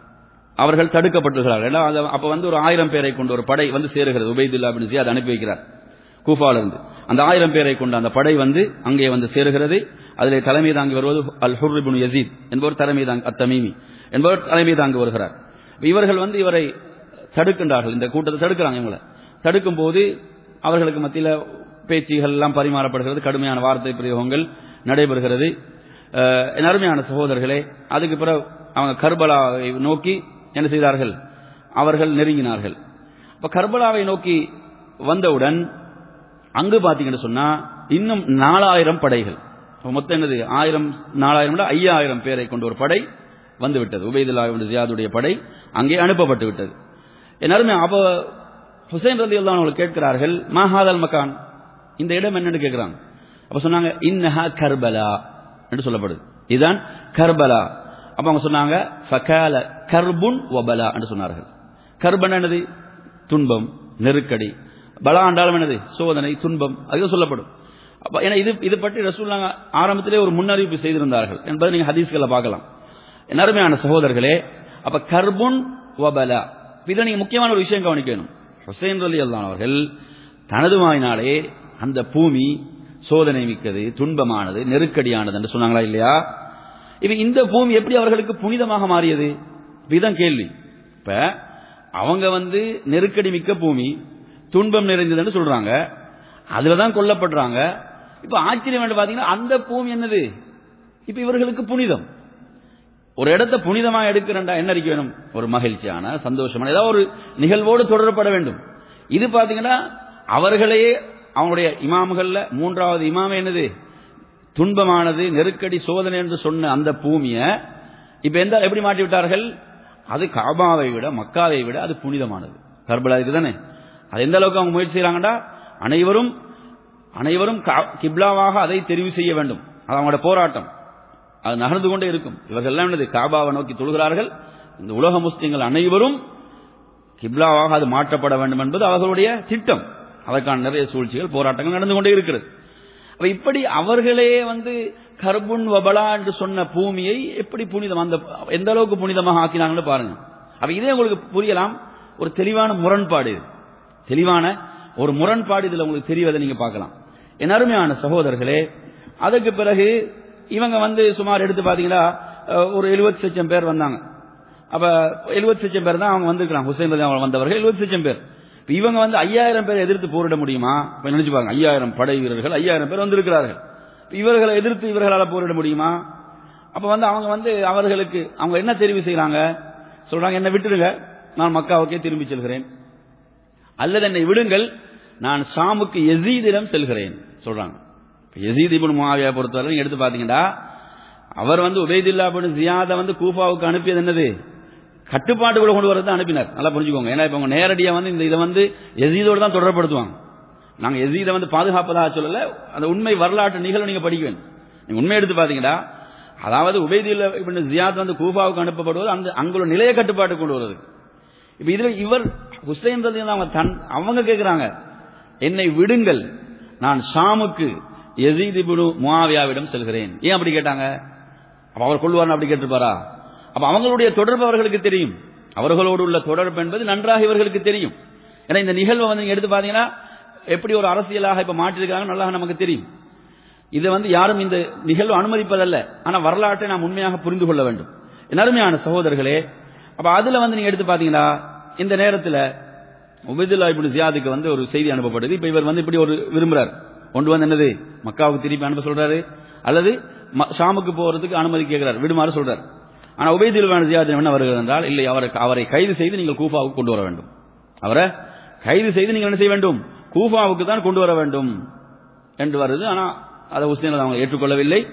அவர்கள் தடுக்கப்பட்டிருக்கிறார்கள் ஏன்னா, அது- அப்ப வந்து ஒரு ஆயிரம் பேரை கொண்ட ஒரு படை வந்து சேருகிறது உபைதுல்லா பின் ஜியாத் அனுப்பி வைக்கிறார் கூஃபாலிருந்து அந்த ஆயிரம் பேரை கொண்ட அந்த படை வந்து அங்கே வந்து சேருகிறது அதிலே தலைமை தாங்கி வருவது அல் ஹுர்ரிபுன் யசீத் என்பவர் தலைமை தாங்கி அத்தமீமி என்பவர் தலைமை தாங்கி வருகிறார் இப்ப இவர்கள் வந்து இவரை தடுக்கின்றார்கள் இந்த கூட்டத்தை தடுக்கிறாங்க இவங்களை தடுக்கும் போது அவர்களுக்கு மத்தியில் பேச்சுகள் எல்லாம் பரிமாறப்படுகிறது கடுமையான வார்த்தை பிரயோகங்கள் நடைபெறுகிறது அஹ், என் அருமையான சகோதரர்களே அதுக்கு பிறகு அவங்க கர்பலாவை நோக்கி என்ன செய்தார்கள் அவர்கள் நெருங்கினார்கள் அப்ப கர்பலாவை நோக்கி வந்தவுடன் அங்கு பாத்தீங்கன்னு சொன்னா இன்னும் நாலாயிரம் படைகள் அப்ப மொத்தம் என்னது ஆயிரம் நாலாயிரம் விட ஐயாயிரம் பேரை கொண்ட ஒரு படை வந்து விட்டது உபைதுல்லா இப்னு ஜியாதுடைய படை அங்கே அனுப்பப்பட்டு விட்டது என் அருமை அப்ப ஹுசைன் ரதி அவர்கள் கேட்கிறார்கள் மாஹாதல் மகான் இந்த இடம் என்னன்னு கேட்கிறாங்க அப்ப சொன்னாங்க இன்னஹா கர்பலா என்று சொல்லப்படுது இதுதான் கர்பலா அப்ப அவங்க சொன்னாங்க ஃபகால கர்புன் வபலா என்று சொன்னார்கள் கர்பன் என்னது துன்பம் நெருக்கடி பலா என்றாலும் என்னது சோதனை துன்பம் அதுவும் சொல்லப்படும் அப்ப ஏன்னா இது இது பற்றி ரசூல்லாங்க ஆரம்பத்திலே ஒரு முன்னறிவிப்பு செய்திருந்தார்கள் என்பதை நீங்க ஹதீஸ்களை பார்க்கலாம் என் அருமையான சகோதரர்களே அப்ப கர்புன் வபலா இதை நீங்க முக்கியமான ஒரு விஷயம் கவனிக்கணும் ஹுசைன் ரலி அல்லான் அவர்கள் தனது வாயினாலே அந்த பூமி சோதனை மிக்கது துன்பமானது நெருக்கடியானது என்று சொன்னாங்களா இல்லையா இப்ப இந்த பூமி எப்படி அவர்களுக்கு புனிதமாக மாறியது இப்ப இதுதான் கேள்வி இப்ப அவங்க வந்து நெருக்கடி மிக்க பூமி துன்பம் நிறைந்ததுன்னு சொல்றாங்க அதுலதான் கொல்லப்படுறாங்க இப்ப ஆச்சரியம் என்று பாத்தீங்கன்னா அந்த பூமி என்னது இப்ப இவர்களுக்கு புனிதம் ஒரு இடத்தை புனிதமா எடுக்கிறண்டா என்ன இருக்க வேணும் ஒரு மகிழ்ச்சியான சந்தோஷமான ஏதாவது ஒரு நிகழ்வோடு தொடரப்பட வேண்டும் இது பாத்தீங்கன்னா அவர்களையே அவங்களுடைய இமாம்கள்ல மூன்றாவது இமாம் என்னது துன்பமானது நெருக்கடி சோதனை என்று சொன்ன அந்த பூமியை இப்ப எந்த எப்படி மாட்டி விட்டார்கள் அது காபாவை விட மக்காவை விட அது புனிதமானது கர்பலா தானே அது எந்த அளவுக்கு அவங்க முயற்சி செய்யறாங்கடா அனைவரும் அனைவரும் கா- கிப்லாவாக அதை தெரிவு செய்ய வேண்டும் அது அவங்களோட போராட்டம் அது நகர்ந்து கொண்டே இருக்கும் இவர்கள் எல்லாம் என்னது காபாவை நோக்கி தொழுகிறார்கள் இந்த உலக முஸ்லிம்கள் அனைவரும் கிப்லாவாக அது மாற்றப்பட வேண்டும் என்பது அவர்களுடைய திட்டம் அதற்கான நிறைய சூழ்ச்சிகள் போராட்டங்கள் நடந்து கொண்டே இருக்கிறது அப்ப இப்படி அவர்களே வந்து கர்புன் வபலா என்று சொன்ன பூமியை எப்படி புனிதம் அந்த எந்த அளவுக்கு புனிதமாக ஆக்கினாங்கன்னு பாருங்க அப்ப இதே உங்களுக்கு புரியலாம் ஒரு தெளிவான முரண்பாடு இது தெளிவான ஒரு முரண்பாடு இதுல உங்களுக்கு தெரிவதை நீங்க பார்க்கலாம் என் அருமையான சகோதரர்களே அதுக்கு பிறகு இவங்க வந்து சுமார் எடுத்து பாத்தீங்கன்னா அஹ், ஒரு எழுபத்தி லட்சம் பேர் வந்தாங்க அப்ப எழுபத்தி லட்சம் பேர் தான் அவங்க வந்திருக்கிறாங்க ஹுசைன் ரலி அவங்க வந்தவர்கள் எழுபத்தி லட்சம் பேர் இப்ப இவங்க வந்து ஐயாயிரம் பேர் எதிர்த்து போரிட முடியுமா இப்ப நினைச்சு பாருங்க ஐயாயிரம் படை வீரர்கள் ஐயாயிரம் பேர் வந்திருக்கிறார்கள் இப்ப இவர்களை எதிர்த்து இவர்களால் போரிட முடியுமா அப்ப வந்து அவங்க வந்து அவர்களுக்கு அவங்க என்ன தெரிவு செய்யறாங்க சொல்றாங்க என்ன விட்டுடுங்க நான் மக்காவுக்கே திரும்பி செல்கிறேன் அல்லது என்னை விடுங்கள் நான் ஷாமுக்கு எசீதிடம் செல்கிறேன் சொல்றாங்க இப்ப யசீத் இப்னு முஆவியா பொறுத்தவரை நீங்க எடுத்து பாத்தீங்கன்னா அவர் வந்து உபைதுல்லா இப்னு ஜியாத வந்து கூஃபாவுக்கு அனுப்பியது என்னது கட்டுப்பாட்டுக்குள்ள கொண்டு வரது அனுப்பினார் நல்லா புரிஞ்சுக்கோங்க ஏன்னா இப்ப அவங்க நேரடியா வந்து இந்த இதை வந்து எசீதோடு தான் தொடர்படுத்துவாங்க நாங்க எசீதை வந்து பாதுகாப்பதாக சொல்லல அந்த உண்மை வரலாற்று நிகழ்வு நீங்க படிக்க வேண்டும் நீங்க உண்மை எடுத்து பாத்தீங்கன்னா அதாவது உபைதுல்லா இப்னு ஜியாத் வந்து கூஃபாவுக்கு அனுப்பப்படுவது அந்த அங்குள்ள நிலைய கட்டுப்பாட்டு கொண்டு வருவது இப்ப இதுல இவர் ஹுசைன் ரதி அவங்க தன் அவங்க கேட்கிறாங்க என்னை விடுங்கள் நான் ஷாமுக்கு யசீத் இப்னு முஆவியாவிடம் செல்கிறேன் ஏன் அப்படி கேட்டாங்க அப்ப அவர் கொள்வார்னு அப்படி கேட்டிருப்பாரா அப்ப அவங்களுடைய தொடர்பு அவர்களுக்கு தெரியும் அவர்களோடு உள்ள தொடர்பு என்பது நன்றாக இவர்களுக்கு தெரியும் ஏன்னா இந்த நிகழ்வை வந்து நீங்க எடுத்து பாத்தீங்கன்னா எப்படி ஒரு அரசியலாக இப்ப மாற்றிருக்காங்க நல்லா நமக்கு தெரியும் இதை வந்து யாரும் இந்த நிகழ்வு அனுமதிப்பதல்ல ஆனா வரலாற்றை நாம் உண்மையாக புரிந்து கொள்ள வேண்டும் என் அருமையான சகோதரர்களே அப்ப அதுல வந்து நீங்க எடுத்து பாத்தீங்கன்னா இந்த நேரத்துல உபைதுல்லா இப்னு ஜியாதுக்கு வந்து ஒரு செய்தி அனுப்பப்படுது இப்ப இவர் வந்து இப்படி ஒரு விரும்புறார் கொண்டு வந்து என்னது மக்காவுக்கு திருப்பி அனுப்ப சொல்றாரு அல்லது ம- ஷாமுக்கு போறதுக்கு அனுமதி கேட்கிறார் விடுமாறு சொல்றார் ஆனா உபைதுல்லா இப்னு ஜியாத் என்ன வருகிறது என்றால் இல்லை அவரை அவரை கைது செய்து நீங்கள் கூஃபாவுக்கு கொண்டு வர வேண்டும் அவரை கைது செய்து நீங்கள் என்ன செய்ய வேண்டும் கூஃபாவுக்கு தான் கொண்டு வர வேண்டும் என்று வருது ஆனா அதை உஸ்னேன் அவங்க ஏற்றுக்கொள்ளவில்லை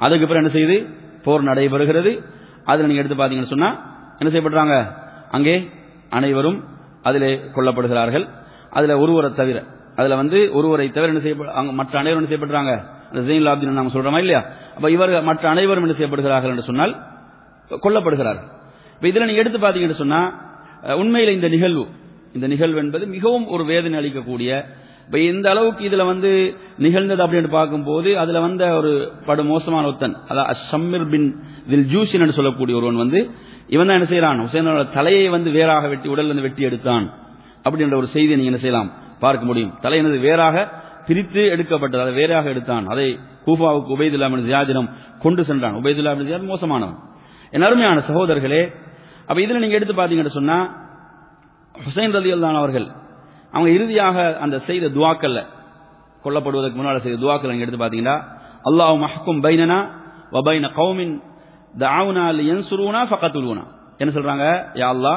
அதுக்கு பிறகு என்ன செய்யுது போர் நடைபெறுகிறது அதுல நீங்க எடுத்து பாத்தீங்கன்னு சொன்னா என்ன செய்யப்படுறாங்க அங்கே அனைவரும் அதிலே கொல்லப்படுகிறார்கள் அதுல ஒருவரை தவிர அதுல வந்து ஒருவரை தவிர என்ன செய்ய அங்க மற்ற அனைவரும் என்ன செய்யப்படுறாங்க ஜெயின் லாப்தின் நாம சொல்றோமா இல்லையா அப்ப இவர்கள் மற்ற அனைவரும் என்ன செய்யப்படுகிறார்கள் என்று சொன்னால் கொல்லப்படுகிறார்கள் இப்ப இதுல நீங்க எடுத்து பாத்தீங்கன்னு சொன்னா அஹ், உண்மையில இந்த நிகழ்வு இந்த நிகழ்வு என்பது மிகவும் ஒரு வேதனை அளிக்கக்கூடிய இப்ப இந்த அளவுக்கு இதுல வந்து நிகழ்ந்தது அப்படின்னு பார்க்கும்போது அதுல வந்த ஒரு படு மோசமான ஒத்தன் அதாவது ஷம்மிர் பின் தில் ஜூசின் என்று சொல்லக்கூடிய ஒருவன் வந்து இவன் தான் என்ன செய்யறான் ஹுசேனோட தலையை வந்து வேறாக வெட்டி உடல்ல இருந்து வெட்டி எடுத்தான் அப்படின்ற ஒரு செய்தியை நீங்க என்ன செய்யலாம் பார்க்க முடியும் தலை என்னது வேறாக பிரித்து எடுக்கப்பட்டது அதை வேறாக எடுத்தான் அதை கூஃபாவுக்கு உபைதுல்லா பின் ஜியாதினம் கொண்டு சென்றான் உபைதுல்லா பின் ஜியாத் மோசமானவன் என் அருமையான சகோதரர்களே அப்ப இதுல நீங்க எடுத்து பாத்தீங்கன்னு சொன்னா ஹுசைன் ரலி அவர்கள் அவங்க இறுதியாக அந்த செய்த துவாக்கல்ல கொல்லப்படுவதற்கு முன்னால் செய்த துவாக்கள் நீங்க எடுத்து பாத்தீங்கன்னா அல்லாஹ் மஹக்கும் பைனனா வபைன கௌமின் தவுனா யன்சுருனா ஃபகத்துலுனா என்ன சொல்றாங்க யா அல்லாஹ்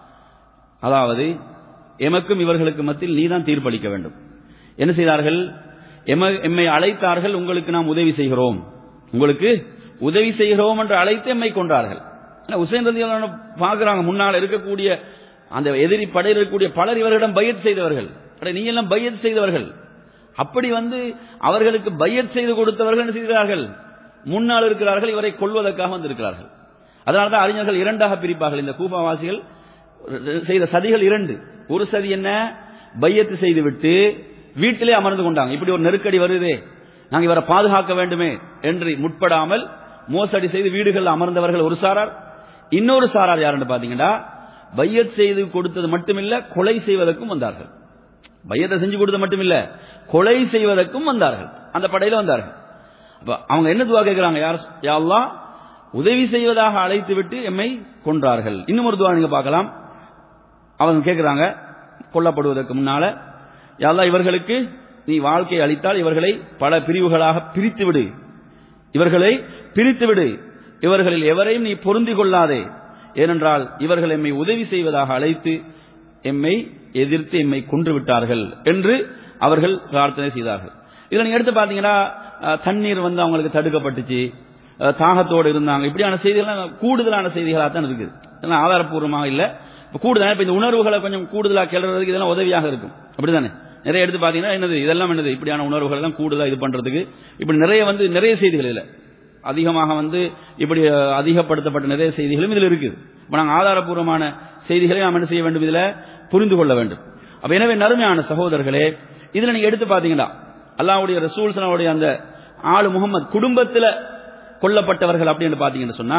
அதாவது எமக்கும் இவர்களுக்கு மத்தியில் நீதான் தீர்ப்பளிக்க வேண்டும் என்ன செய்தார்கள் எம- எம்மை அழைத்தார்கள் உங்களுக்கு நாம் உதவி செய்கிறோம் உங்களுக்கு உதவி செய்கிறோம் என்று அழைத்து எம்மை கொண்டார்கள் ஆனா உசேன் ரதி பார்க்கறாங்க முன்னால் இருக்கக்கூடிய அந்த எதிரி படையில் இருக்கக்கூடிய பலர் இவர்களிடம் பையத் செய்தவர்கள் அட, நீங்க எல்லாம் பையத் செய்தவர்கள் அப்படி வந்து அவர்களுக்கு பையத் செய்து கொடுத்தவர்கள் என்ன செய்கிறார்கள் முன்னால் இருக்கிறார்கள் இவரை கொல்வதற்காக வந்திருக்கிறார்கள் அதனால தான் அறிஞர்கள் இரண்டாக பிரிப்பார்கள் இந்த கூபாவாசிகள் செய்த சதிகள் இரண்டு ஒரு சதி என்ன பையத்து செய்துவிட்டு வீட்டிலே அமர்ந்து கொண்டாங்க இப்படி ஒரு நெருக்கடி வருதே நாங்க இவரை பாதுகாக்க வேண்டுமே என்று முற்படாமல் மோசடி செய்து வீடுகளில் அமர்ந்தவர்கள் ஒரு சாரார் இன்னொரு சாரார் யாருன்னு பாத்தீங்கன்னா பையத் செய்து கொடுத்தது மட்டுமில்ல கொலை செய்வதற்கும் வந்தார்கள் பையத்தை செஞ்சு கொடுத்தது மட்டுமில்ல கொலை செய்வதற்கும் வந்தார்கள் அந்த படையில வந்தார்கள் அப்ப அவங்க என்ன துவா கேட்கிறாங்க யார் யா அல்லாஹ் உதவி செய்வதாக அழைத்து விட்டு எம்மை கொன்றார்கள் இன்னும் ஒரு துவா நீங்க பார்க்கலாம் அவங்க கேட்கிறாங்க கொல்லப்படுவதற்கு முன்னால யா அல்லாஹ் இவர்களுக்கு நீ வாழ்க்கை அளித்தால் இவர்களை பல பிரிவுகளாக பிரித்து விடு இவர்களை பிரித்து விடு இவர்களில் எவரையும் நீ பொருந்தி கொள்ளாதே ஏனென்றால் இவர்கள் எம்மை உதவி செய்வதாக அழைத்து எம்மை எதிர்த்து எம்மை கொன்று விட்டார்கள் என்று அவர்கள் பிரார்த்தனை செய்தார்கள் இதுல நீங்க எடுத்து பாத்தீங்கன்னா அஹ், தண்ணீர் வந்து அவங்களுக்கு தடுக்கப்பட்டுச்சு அஹ், தாகத்தோடு இருந்தாங்க இப்படியான செய்திகள் கூடுதலான செய்திகளாக தான் இருக்குது இதெல்லாம் ஆதாரப்பூர்வமாக இல்ல இப்ப கூடுதலா இப்ப இந்த உணர்வுகளை கொஞ்சம் கூடுதலா கிளறதுக்கு இதெல்லாம் உதவியாக இருக்கும் அப்படிதானே நிறைய எடுத்து பாத்தீங்கன்னா என்னது இதெல்லாம் என்னது இப்படியான உணர்வுகள் எல்லாம் கூடுதலா இது பண்றதுக்கு இப்படி நிறைய வந்து நிறைய செய்திகள் இல்ல அதிகமாக வந்து இப்படி அஹ், அதிகப்படுத்தப்பட்ட நிறைய செய்திகளும் இதுல இருக்குது இப்ப நாங்க ஆதாரப்பூர்வமான செய்திகளை நாம் என்ன செய்ய வேண்டும் இதுல புரிந்து கொள்ள வேண்டும் அப்ப எனவே நறுமையான சகோதரர்களே இதுல நீங்க எடுத்து பாத்தீங்கன்னா அல்லாஹ்வுடைய ரசூல் ஸல்லல்லாஹு அந்த ஆளு முகமது குடும்பத்துல கொல்லப்பட்டவர்கள் அப்படின்னு பாத்தீங்கன்னு சொன்னா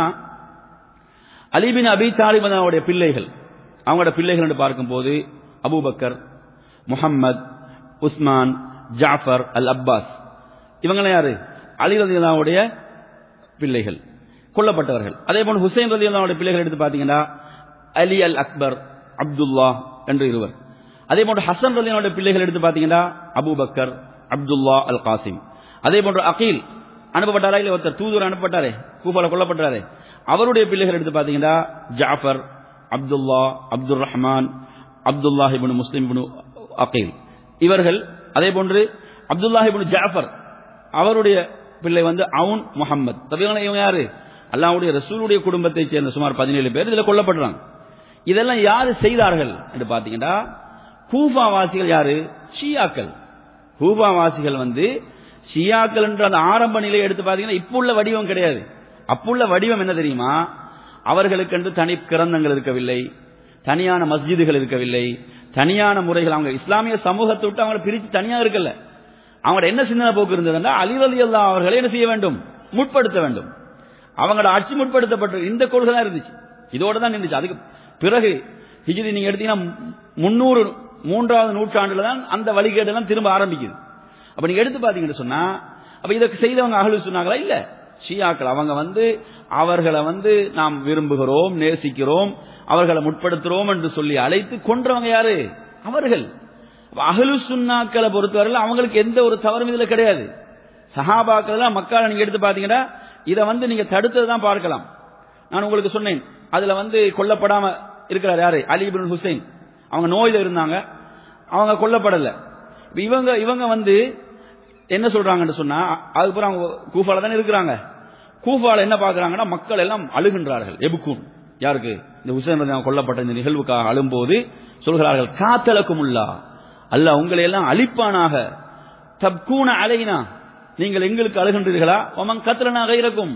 அலிபின் அபி தாலிப் அவருடைய பிள்ளைகள் அவங்களோட பிள்ளைகள் என்று பார்க்கும்போது Abu Bakr Muhammad Usman Jafar al Abbas இவங்களாம் யாரு அலி ரதியுல்லாவுடைய பிள்ளைகள் கொல்லப்பட்டவர்கள் அதே போல ஹுசைன் ரதியுல்லாவுடைய பிள்ளைகள் எடுத்து பாத்தீங்கன்னா அலி அல் அக்பர் அப்துல்லா என்று இருவர் அதே போன்று ஹசன் ரலியனுடைய பிள்ளைகள் எடுத்து பாத்தீங்கன்னா அபூபக்கர் அப்துல்லா அல் காசிம் அதே போன்று அகீல் அனுப்பப்பட்டாரா இல்ல ஒருத்தர் தூதர் அனுப்பப்பட்டாரே கூஃபால கொல்லப்பட்டாரே அவருடைய பிள்ளைகள் எடுத்து பாத்தீங்கன்னா Jafar Abdullah Abdul Rahman Abdullah ibn Muslim ibn Aqil இவர்கள் அதே போன்று அப்துல்லாஹ் இப்னு ஜாஃபர் அவருடைய பிள்ளை வந்து அவுன் முகம்மது தவிர இவங்க யாரு அல்லாஹ்வுடைய ரசூலுடைய குடும்பத்தைச் சேர்ந்த சுமார் பதினேழு பேர் இதுல கொல்லப்படுறாங்க இதெல்லாம் யாரு செய்தார்கள் என்று பாத்தீங்கன்னா கூஃபா வாசிகள் யாரு ஷியாக்கள் கூஃபா வாசிகள் வந்து ஷியாக்கள் என்ற அந்த ஆரம்ப நிலையை எடுத்து பாத்தீங்கன்னா இப்ப உள்ள வடிவம் கிடையாது அப்புள்ள வடிவம் என்ன தெரியுமா அவர்களுக்கென்று தனி கிரந்தங்கள் இருக்கவில்லை தனியான மஸ்ஜிதுகள் இருக்கவில்லை தனியான முறைகள் அவங்க இஸ்லாமிய சமூகத்தை விட்டு அவங்களை பிரித்து தனியா இருக்கல அவங்களோட என்ன சிந்தனை போக்கு இருந்ததுன்னா அலிவலி அல்லா அவர்களை என்ன செய்ய வேண்டும் முற்படுத்த வேண்டும் அவங்களோட ஆட்சி முற்படுத்தப்பட்டு இந்த கொள்கை தான் இருந்துச்சு இதோட தான் இருந்துச்சு அதுக்கு பிறகு ஹிஜ்ரி நீங்க எடுத்தீங்கன்னா முன்னூறு மூன்றாவது நூற்றாண்டுல தான் அந்த வழிகேடு எல்லாம் திரும்ப ஆரம்பிக்குது அப்ப நீங்க எடுத்து பாத்தீங்கன்னு சொன்னா அப்ப இதற்கு செய்தவங்க அகலு சொன்னாங்களா இல்ல ஷியாக்கள் அவங்க வந்து அவர்களை வந்து நாம் விரும்புகிறோம் நேசிக்கிறோம் அவர்களை முற்படுத்துறோம் என்று சொல்லி அழைத்து கொன்றவங்க யாரு அவர்கள் அகலு சுன்னாக்களை பொறுத்தவரையில் அவங்களுக்கு எந்த ஒரு தவறும் இதுல கிடையாது சஹாபாக்கள் எல்லாம் மக்களை நீங்க எடுத்து பாத்தீங்கன்னா இதை வந்து நீங்க தடுத்தது தான் பார்க்கலாம் நான் உங்களுக்கு சொன்னேன் அதுல வந்து கொல்லப்படாம இருக்கிறார் யாரு அலி இப்னு ஹுசைன் அவங்க நோயில இருந்தாங்க அவங்க கொல்லப்படல இப்ப இவங்க இவங்க வந்து என்ன சொல்றாங்கன்னு சொன்னா அதுக்கப்புறம் அவங்க கூஃபால தானே இருக்கிறாங்க கூஃபால என்ன பார்க்கறாங்கன்னா மக்கள் எல்லாம் அழுகின்றார்கள் எபுக்கூன் யாருக்கு இந்த ஹுசைன் ரலியல்லாஹு கொல்லப்பட்ட இந்த நிகழ்வுக்காக அழும்போது சொல்கிறார்கள் காத்தலக்குமுல்லா அல்லாஹ் உங்களை எல்லாம் அழிப்பானாக தப்கூன அலைனா நீங்கள் எங்களுக்கு அழுகின்றீர்களா ஒமன் கத்தலனா கைரக்கும்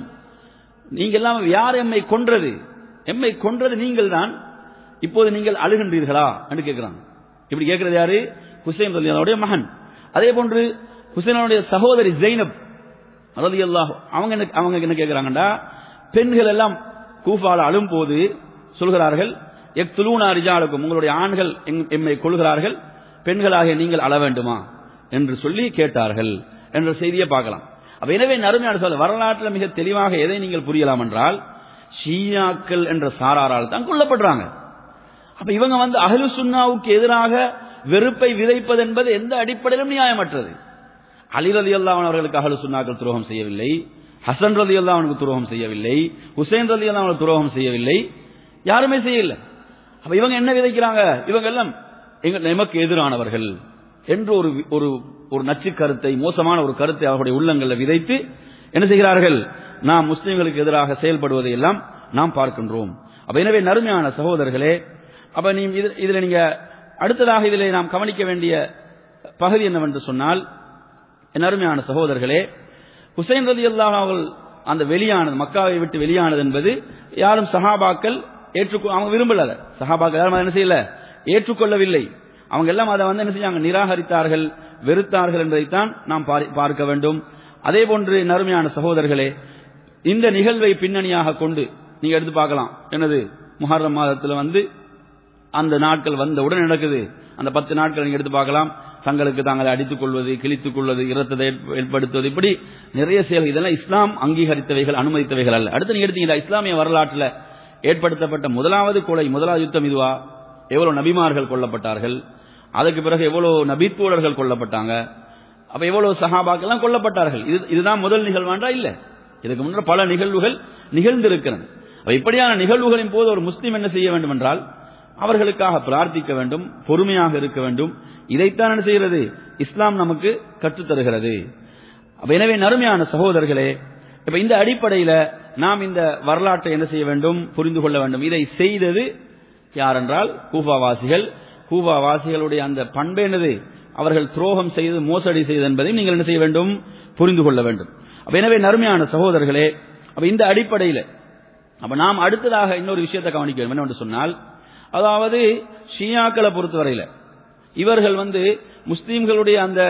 நீங்க எல்லாம் யார் எம்மை கொன்றது எம்மை கொன்றது நீங்கள் தான் இப்போது நீங்கள் அழுகின்றீர்களா என்று கேட்கிறாங்க இப்படி கேட்கிறது யாரு ஹுசைன் ரலியல்லாஹுடைய மகன் அதே போன்று ஹுசைனுடைய சகோதரி ஜெய்னப் ரலியல்லாஹு அவங்க என்ன அவங்க என்ன கேட்கிறாங்கடா பெண்கள் எல்லாம் கூஃபால அழும்போது சொல்கிறார்கள் எக்துலூனா ரிஜாலுக்கும் உங்களுடைய ஆண்கள் எம்- எம்மை கொள்கிறார்கள் பெண்களாகிய நீங்கள் அழ வேண்டுமா என்று சொல்லி கேட்டார்கள் என்ற செய்தியை பார்க்கலாம் அப்ப எனவே நறுமையான சொல்ல வரலாற்றில் மிக தெளிவாக எதை நீங்கள் புரியலாம் என்றால் ஷீயாக்கள் என்ற சாராரால் தான் கொல்லப்படுறாங்க அப்ப இவங்க வந்து அஹ்லு சுன்னாவுக்கு எதிராக வெறுப்பை விதைப்பது என்பது எந்த அடிப்படையிலும் நியாயமற்றது அலி ரதி அவர்களுக்கு அஹ்லு சுன்னாக்கள் துரோகம் செய்யவில்லை ஹசன் ரதி அவனுக்கு துரோகம் செய்யவில்லை ஹுசைன் ரதி அவனுக்கு துரோகம் செய்யவில்லை யாருமே செய்யல அப்ப இவங்க என்ன விதைக்கிறாங்க இவங்க எல்லாம் எங்க நமக்கு எதிரானவர்கள் என்று ஒரு ஒரு ஒரு நச்சு கருத்தை மோசமான ஒரு கருத்தை அவர்களுடைய உள்ளங்களில் விதைத்து என்ன செய்கிறார்கள் நாம் முஸ்லிம்களுக்கு எதிராக செயல்படுவதை எல்லாம் நாம் பார்க்கின்றோம் அப்ப எனவே நறுமையான சகோதரர்களே அப்ப நீ இது- இதுல நீங்க அடுத்ததாக இதிலே நாம் கவனிக்க வேண்டிய பகுதி என்னவென்று சொன்னால் என் அருமையான சகோதரர்களே ஹுசைன் ரதி அவர்கள் அந்த வெளியானது மக்காவை விட்டு வெளியானது என்பது யாரும் சஹாபாக்கள் ஏற்றுக்கொ அவங்க விரும்பல அதை. சஹாபாக்கள் யாரும் அதை என்ன செய்யல ஏற்றுக்கொள்ளவில்லை அவங்க எல்லாம் அதை வந்து என்ன செஞ்சாங்க நிராகரித்தார்கள் வெறுத்தார்கள் என்பதைத்தான் நாம் பாரி- பார்க்க வேண்டும் அதே போன்று நறுமையான சகோதரர்களே இந்த நிகழ்வை பின்னணியாக கொண்டு நீங்க எடுத்து பார்க்கலாம் என்னது முஹர்ரம் மாதத்துல வந்து அந்த நாட்கள் வந்தவுடன் நடக்குது அந்த பத்து நாட்கள் நீங்க எடுத்து பார்க்கலாம் தங்களுக்கு தாங்களை அடித்துக் கொள்வது கிழித்துக் கொள்வது இரத்தத்தை ஏற்ப- ஏற்படுத்துவது இப்படி நிறைய செயல்கள் இதெல்லாம் இஸ்லாம் அங்கீகரித்தவைகள் அனுமதித்தவைகள் அல்ல அடுத்து நீங்க எடுத்தீங்களா இஸ்லாமிய வரலாற்றில் ஏற்படுத்தப்பட்ட முதலாவது கொலை முதலாவது யுத்தம் இதுவா எவ்வளவு நபிமார்கள் கொல்லப்பட்டார்கள் அதுக்கு பிறகு எவ்வளவு நபித்தோழர்கள் கொல்லப்பட்டாங்க அப்ப எவ்வளவு சஹாபாக்கெல்லாம் கொல்லப்பட்டார்கள் இது இதுதான் முதல் நிகழ்வாண்டா இல்ல இதுக்கு முன்னர் பல நிகழ்வுகள் நிகழ்ந்திருக்கிறது அப்ப இப்படியான நிகழ்வுகளின் போது ஒரு முஸ்லீம் என்ன செய்ய வேண்டும் என்றால் அவர்களுக்காக பிரார்த்திக்க வேண்டும் பொறுமையாக இருக்க வேண்டும் இதைத்தான் என்ன செய்கிறது இஸ்லாம் நமக்கு கற்றுத் தருகிறது அப்ப எனவே நறுமையான சகோதரர்களே இப்ப இந்த அடிப்படையில நாம் இந்த வரலாற்றை என்ன செய்ய வேண்டும் புரிந்து கொள்ள வேண்டும் இதை செய்தது யாரென்றால் கூஃபாவாசிகள் கூஃபாவாசிகளுடைய அந்த பண்பு என்னது அவர்கள் துரோகம் செய்து மோசடி செய்து என்பதையும் நீங்கள் என்ன செய்ய வேண்டும் புரிந்து கொள்ள வேண்டும் அப்ப எனவே நறுமையான சகோதரர்களே அப்ப இந்த அடிப்படையில் அப்ப நாம் அடுத்ததாக இன்னொரு விஷயத்தை கவனிக்க வேண்டும் என்னவென்று சொன்னால் அதாவது ஷியாக்களை பொறுத்தவரையில இவர்கள் வந்து முஸ்லீம்களுடைய அந்த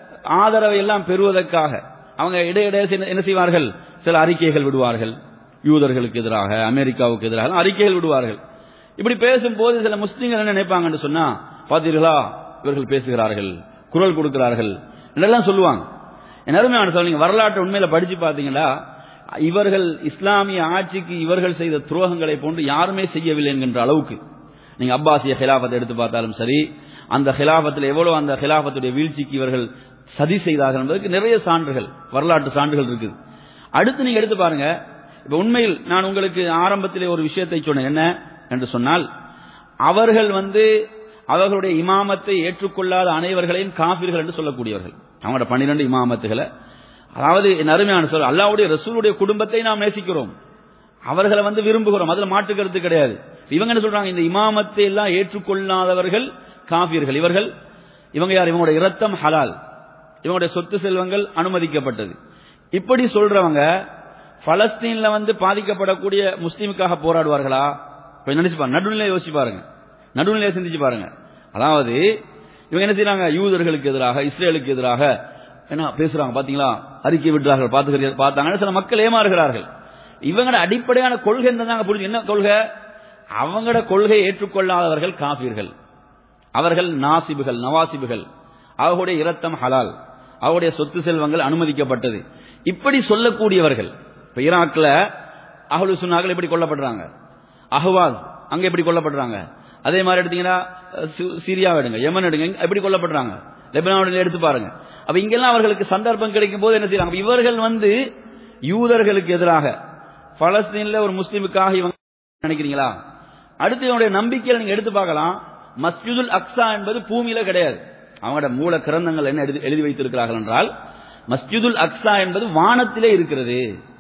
ஆதரவை எல்லாம் பெறுவதற்காக அவங்க இடையிடையே என்ன- என்ன செய்வார்கள் சில அறிக்கைகள் விடுவார்கள் யூதர்களுக்கு எதிராக அமெரிக்காவுக்கு எதிராக அறிக்கைகள் விடுவார்கள் இப்படி பேசும்போது சில முஸ்லீம்கள் என்ன நினைப்பாங்கன்னு சொன்னா பாத்தீர்களா இவர்கள் பேசுகிறார்கள் குரல் கொடுக்கிறார்கள் என்றெல்லாம் சொல்லுவாங்க என் அருமையான சொல்ல நீங்க வரலாற்றை உண்மையில படிச்சு பார்த்தீங்களா இவர்கள் இஸ்லாமிய ஆட்சிக்கு இவர்கள் செய்த துரோகங்களை போன்று யாருமே செய்யவில்லை என்கின்ற அளவுக்கு நீங்க அப்பாசிய ஹிலாபத்தை எடுத்து பார்த்தாலும் சரி அந்த ஹிலாபத்தில் எவ்வளவு அந்த ஹிலாபத்துடைய வீழ்ச்சிக்கு இவர்கள் சதி செய்தார்கள் என்பதற்கு நிறைய சான்றுகள் வரலாற்று சான்றுகள் இருக்குது அடுத்து நீங்க எடுத்து பாருங்க இப்ப உண்மையில் நான் உங்களுக்கு ஆரம்பத்திலே ஒரு விஷயத்தை சொன்னேன் என்ன என்று சொன்னால் அவர்கள் வந்து அவர்களுடைய இமாமத்தை ஏற்றுக்கொள்ளாத அனைவர்களையும் காபிர்கள் என்று சொல்லக்கூடியவர்கள் அவங்களோட பன்னிரண்டு இமாமத்துகளை அதாவது என் அருமையான சொல் அல்லாவுடைய ரசூலுடைய குடும்பத்தை நாம் நேசிக்கிறோம் அவர்களை வந்து விரும்புகிறோம் அதுல மாற்று கருத்து கிடையாது இவங்க என்ன சொல்றாங்க இந்த இமாமத்தை எல்லாம் ஏற்றுக்கொள்ளாதவர்கள் காபியர்கள் இவர்கள் இவங்க யார் இவங்களுடைய இரத்தம் ஹலால் இவங்களுடைய சொத்து செல்வங்கள் அனுமதிக்கப்பட்டது இப்படி சொல்றவங்க பலஸ்தீன்ல வந்து பாதிக்கப்படக்கூடிய முஸ்லீமுக்காக போராடுவார்களா கொஞ்சம் நினைச்சு பாருங்க நடுநிலை யோசிச்சு பாருங்க நடுநிலையை சிந்திச்சு பாருங்க அதாவது இவங்க என்ன செய்யறாங்க யூதர்களுக்கு எதிராக இஸ்ரேலுக்கு எதிராக என்ன பேசுறாங்க பாத்தீங்களா அறிக்கை விடுறார்கள் பார்த்துக்கிறீர்கள் பார்த்தாங்க சில மக்கள் ஏமாறுகிறார்கள் இவங்களோட அடிப்படையான கொள்கை என்னதாங்க புரிஞ்சு என்ன கொள்கை அவங்களோட கொள்கையை ஏற்றுக்கொள்ளாதவர்கள் காபீர்கள் அவர்கள் நாசிபுகள் நவாசிபுகள் அவர்களுடைய இரத்தம் ஹலால் அவருடைய சொத்து செல்வங்கள் அனுமதிக்கப்பட்டது இப்படி சொல்லக்கூடியவர்கள் இப்ப ஈராக்ல அஹ்லு சுன்னாக்கள் எப்படி கொல்லப்படுறாங்க அஹ்வாஸ் அங்க எப்படி கொல்லப்படுறாங்க அதே மாதிரி எடுத்தீங்கன்னா சி- சிரியாவை எடுங்க யமன் எடுங்க இங்க எப்படி கொல்லப்படுறாங்க லெபனானில் எடுத்து பாருங்க அப்ப இங்கெல்லாம் அவர்களுக்கு சந்தர்ப்பம் கிடைக்கும் போது என்ன செய்யறாங்க அப்ப இவர்கள் வந்து யூதர்களுக்கு எதிராக பலஸ்தீன்ல ஒரு முஸ்லிமுக்காக இவங்க நினைக்கிறீங்களா அடுத்து இவனுடைய நம்பிக்கையில நீங்க எடுத்து பார்க்கலாம் மஸ்ஜிதுல் அக்ஸா என்பது பூமியில கிடையாது அவங்களோட மூல கிரந்தங்கள் என்ன எழுதி எழுதி வைத்திருக்கிறார்கள் என்றால் மஸ்ஜிதுல் அக்ஸா என்பது வானத்திலே இருக்கிறது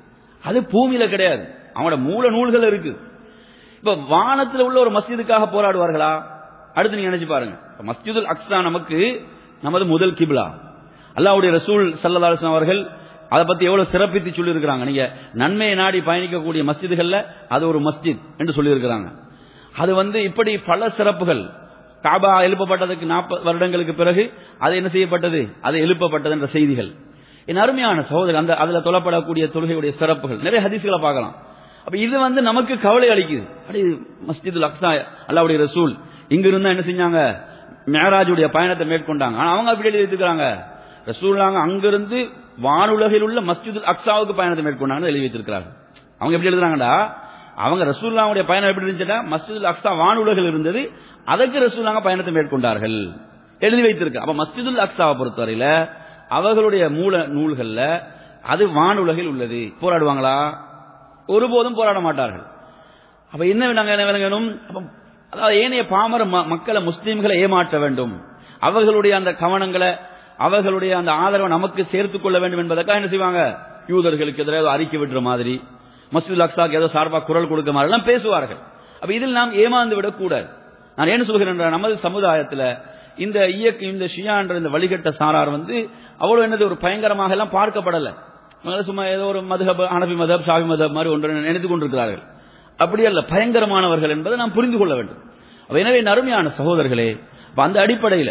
அது பூமியில கிடையாது அவங்களோட மூல நூல்கள் இருக்கு இப்ப வானத்துல உள்ள ஒரு மஸ்ஜிதுக்காக போராடுவார்களா அடுத்து நீங்க நினைச்சு பாருங்க இப்ப மஸ்ஜிதுல் அக்ஸா நமக்கு நமது முதல் கிப்லா அல்லாஹ்வுடைய ரசூல் ஸல்லல்லாஹு அலைஹி வஸல்லம் அவர்கள் அதை பத்தி எவ்வளவு சிறப்பித்து சொல்லி இருக்கிறாங்க நீங்க நன்மையை நாடி பயணிக்கக்கூடிய மஸ்ஜிதுகள்ல அது ஒரு மஸ்ஜித் என்று சொல்லி இருக்கிறாங்க அது வந்து இப்படி பல சிறப்புகள் காபா எழுப்பப்பட்டதுக்கு நாற்பது வருடங்களுக்கு பிறகு அது என்ன செய்யப்பட்டது அது எழுப்பப்பட்டது என்ற செய்திகள் என் அருமையான சகோதரர் அந்த அதுல தொழப்படக்கூடிய தொழுகையுடைய சிறப்புகள் நிறைய ஹதீஸ்களை பார்க்கலாம் அப்ப இது வந்து நமக்கு கவலை அளிக்குது அப்படி மஸ்ஜிதுல் அக்ஸா அல்லாவுடைய ரசூல் இங்க இருந்தா என்ன செஞ்சாங்க மேராஜுடைய பயணத்தை மேற்கொண்டாங்க ஆனா அவங்க அப்படி எழுதி வைத்திருக்காங்க ரசூல்லாங்க அங்கிருந்து வானுலகில் உள்ள மஸ்ஜிதுல் அக்ஸாவுக்கு பயணத்தை மேற்கொண்டாங்கன்னு எழுதி வைத்திருக்கிறாங்க அவங்க எப்படி எழுதுறாங்கடா அவங்க ரசூல்லாவுடைய பயணம் எப்படி இருந்துச்சுன்னா மஸ்ஜிதுல் அக்ஸா வானுலகில் இருந்தது அதற்கு ரசூல்லாங்க பயணத்தை மேற்கொண்டார்கள் எழுதி வைத்திருக்கு அப்ப மஸ்ஜிதுல் அக்ஸாவை பொறுத்தவரையில அவர்களுடைய மூல நூல்கள்ல அது வானுலகில் உள்ளது போராடுவாங்களா ஒருபோதும் போராட மாட்டார்கள் அப்ப என்ன நாங்க என்ன விளங்கணும் அப்ப அதாவது ஏனைய பாமர ம- மக்களை முஸ்லீம்களை ஏமாற்ற வேண்டும் அவர்களுடைய அந்த கவனங்களை அவர்களுடைய அந்த ஆதரவை நமக்கு சேர்த்துக் கொள்ள வேண்டும் என்பதற்காக என்ன செய்வாங்க யூதர்களுக்கு எதிராக ஏதோ அறிக்கை விடுற மாதிரி மஸ்ஜித் அக்ஸாக்கு ஏதோ சார்பா குரல் கொடுக்க மாதிரி எல்லாம் பேசுவார்கள் அப்ப இதில் நாம் ஏமாந்து விடக்கூடாது நான் என்ன சொல்கிறேன் என்றால், நமது சமுதாயத்துல இந்த இயக்க இந்த ஷியா என்ற இந்த வழிகட்ட சாரார் வந்து அவ்வளவு என்னது ஒரு பயங்கரமாக எல்லாம் பார்க்கப்படல இவங்க சும்மா ஏதோ ஒரு மதுஹப் அனபி மதப் ஷாபி மதப் மாதிரி ஒன்று நினைத்துக் கொண்டிருக்கிறார்கள் அப்படி அல்ல பயங்கரமானவர்கள் என்பதை நாம் புரிந்து கொள்ள வேண்டும் அப்ப எனவே நறுமையான சகோதரர்களே அப்ப அந்த அடிப்படையில்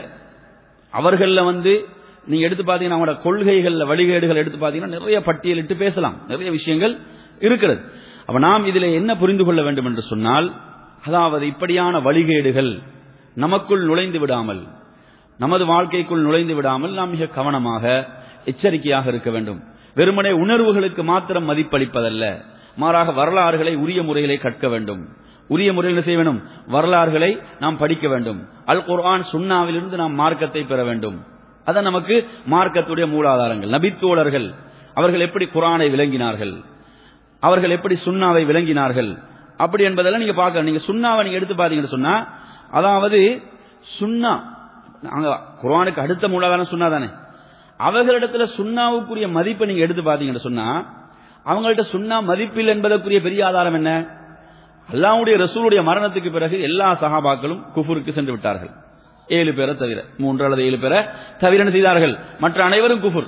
அவர்கள வந்து நீங்க எடுத்து பாத்தீங்கன்னா அவங்களோட கொள்கைகள்ல வழிகேடுகள் எடுத்து பாத்தீங்கன்னா நிறைய பட்டியலிட்டு பேசலாம் நிறைய விஷயங்கள் இருக்கிறது அப்ப நாம் இதிலே என்ன புரிந்து கொள்ள வேண்டும் என்று சொன்னால் அதாவது இப்படியான வழிகேடுகள் நமக்குள் நுழைந்து விடாமல் நமது வாழ்க்கைக்குள் நுழைந்து விடாமல் நாம் மிக கவனமாக எச்சரிக்கையாக இருக்க வேண்டும் வெறுமனே உணர்வுகளுக்கு மாத்திரம் மதிப்பளிப்பதல்ல மாறாக வரலாறுகளை உரிய முறையிலே கற்க வேண்டும் உரிய முறையில் என்ன செய்ய வேண்டும் வரலாறுகளை நாம் படிக்க வேண்டும் அல் குர்ஆன் சுன்னாவிலிருந்து நாம் மார்க்கத்தை பெற வேண்டும் அதான் நமக்கு மார்க்கத்துடைய மூலாதாரங்கள் நபித்தோழர்கள் அவர்கள் எப்படி குர்ஆனை விளங்கினார்கள் அவர்கள் எப்படி சுண்ணாவை விளங்கினார்கள் அப்படி என்பதெல்லாம் நீங்க பார்க்க நீங்க சுண்ணாவை நீங்க எடுத்து பாத்தீங்கன்னு சொன்னா அதாவது சுண்ணா நாங்க குர்ஆனுக்கு அடுத்த மூலாதாரம் சுண்ணா தானே அவர்களிடத்துல சுண்ணாவுக்குரிய மதிப்பை நீங்க எடுத்து பாத்தீங்கன்னு சொன்னா அவங்கள்ட்ட சுண்ணா மதிப்பில் என்பதற்குரிய பெரிய ஆதாரம் என்ன அல்லாஹ்வுடைய ரசூலுடைய மரணத்துக்கு பிறகு எல்லா சஹாபாக்களும் குஃபுருக்கு சென்று விட்டார்கள் ஏழு பேரை தவிர மூன்று அல்லது ஏழு பேரை தவிர என்ன செய்தார்கள் மற்ற அனைவரும் குஃபுர்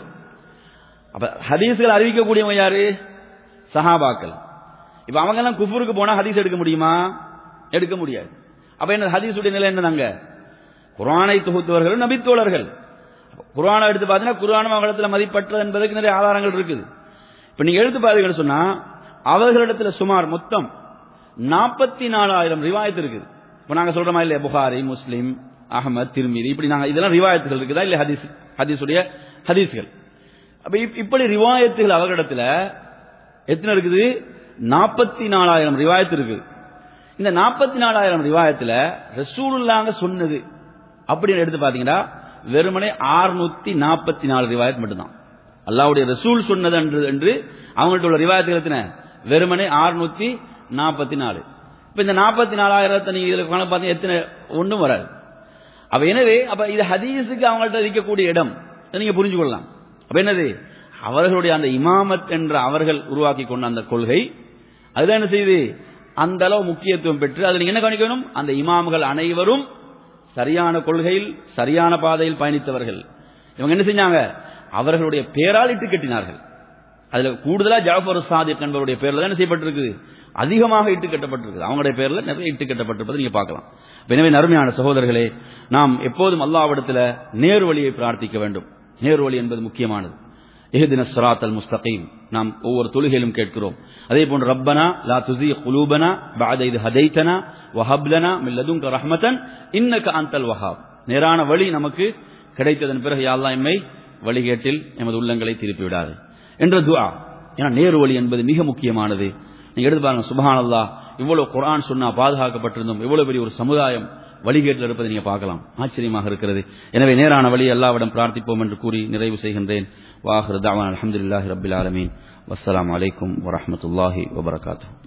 அப்ப ஹதீஸ்கள் அறிவிக்கக்கூடியவங்க யாரு சஹாபாக்கள் இப்ப அவங்க எல்லாம் குஃபுருக்கு போனா ஹதீஸ் எடுக்க முடியுமா எடுக்க முடியாது அப்ப என்ன ஹதீஸுடைய நிலை என்னதாங்க குர்ஆனை தொகுத்தவர்கள் நபித்தோழர்கள் குர்ஆனை எடுத்து பார்த்தீங்கன்னா குர்ஆனும் அவங்களிடத்துல மதிப்பற்றது என்பதற்கு நிறைய ஆதாரங்கள் இருக்குது இப்ப நீங்க எடுத்து பாத்தீங்கன்னு சொன்னா அவர்களிடத்துல சுமார் மொத்தம் நாற்பத்தி நாலாயிரம் ரிவாயத்து இருக்குது இப்ப நாங்க சொல்றோமா இல்லையா புகாரி முஸ்லிம் அகமது திருமிதி இப்படி நாங்க இதெல்லாம் ரிவாயத்துகள் இருக்குதா இல்ல ஹதீஸ் ஹதீஸுடைய ஹதீஸ்கள் அப்ப இப்- இப்படி ரிவாயத்துகள் அவர்களிடத்துல எத்தனை இருக்குது நாற்பத்தி நாலாயிரம் ரிவாயத்து இருக்குது இந்த நாற்பத்தி நாலாயிரம் ரிவாயத்துல ரசூலுல்லாங்க சொன்னது அப்படின்னு எடுத்து பாத்தீங்கன்னா வெறுமனே 644 நாற்பத்தி நாலு ரிவாயத் மட்டும்தான் அல்லாஹ்வுடைய ரசூல் சொன்னது என்று என்று அவங்கள்ட்ட உள்ள ரிவாயத்துகள் எத்தனை வெறுமனே 644 நாற்பத்தி நாலு இப்ப இந்த நாற்பத்தி நாலாயிரத்தை நீங்க இதுல கணக்கு பார்த்தீங்க எத்தனை ஒன்றும் வராது அப்ப எனவே அப்ப இது ஹதீஸுக்கு அவங்கள்ட்ட இருக்கக்கூடிய இடம் இதை நீங்க புரிஞ்சு கொள்ளலாம் அப்ப என்னது அவர்களுடைய அந்த இமாமத் என்ற அவர்கள் உருவாக்கி கொண்ட அந்த கொள்கை அதுதான் என்ன செய்யுது அந்த அளவு முக்கியத்துவம் பெற்று அதில் நீங்க என்ன கவனிக்கணும் அந்த இமாம்கள் அனைவரும் சரியான கொள்கையில் சரியான பாதையில் பயணித்தவர்கள் இவங்க என்ன செஞ்சாங்க அவர்களுடைய பேரால் இட்டு கட்டினார்கள் அதுல கூடுதலா ஜாஃபர் சாதிக் என்பவருடைய பேர்ல தான் என்ன செய்யப்பட்டிருக்குது அதிகமாக இட்டு கட்டப்பட்டிருக்குது அவங்களுடைய பேர்ல நிறைய இட்டு கட்டப்பட்டிருப்பதை நீங்க பார்க்கலாம் எனவே நறுமையான சகோதரர்களே நாம் எப்போதும் அல்லாவிடத்துல நேர் வழியை பிரார்த்திக்க வேண்டும் நேர் வழி என்பது முக்கியமானது இஹ்தின ஸிராத்தல் முஸ்தகீம் நாம் ஒவ்வொரு தொழுகையிலும் கேட்கிறோம் அதே போன்று ரப்பனா லா துஸீ குலூபனா பஅத இத் ஹதைதனா வஹப் லனா மின் லதுன்க ரஹ்மத்தன் இன்னக அன்தல் வஹாப் நேரான வழி நமக்கு கிடைத்ததன் பிறகு யா அல்லாஹ் எம்மை வழிகேட்டில் எமது உள்ளங்களை திருப்பி விடாது என்ற துஆ ஏன்னா நேரு வழி என்பது மிக முக்கியமானது நீங்க எடுத்து பாருங்க சுபஹானல்லாஹ் இவ்வளவு குர்ஆன் சொன்னா பாதுகாக்கப்பட்டிருந்தோம் இவ்வளவு பெரிய ஒரு சமுதாயம் வழிகேட்டில் இருப்பதை நீங்க பார்க்கலாம் ஆச்சரியமாக இருக்கிறது எனவே நேரான வழி அல்லாவிடம் பிரார்த்திப்போம் என்று கூறி நிறைவு செய்கின்றேன் வாஹிர் தாவான் அல்ஹம்துலில்லாஹி ரப்பில் ஆலமீன் வஸ்ஸலாமு அலைக்கும் வரஹ்மத்துல்லாஹி வபரகாத்துஹு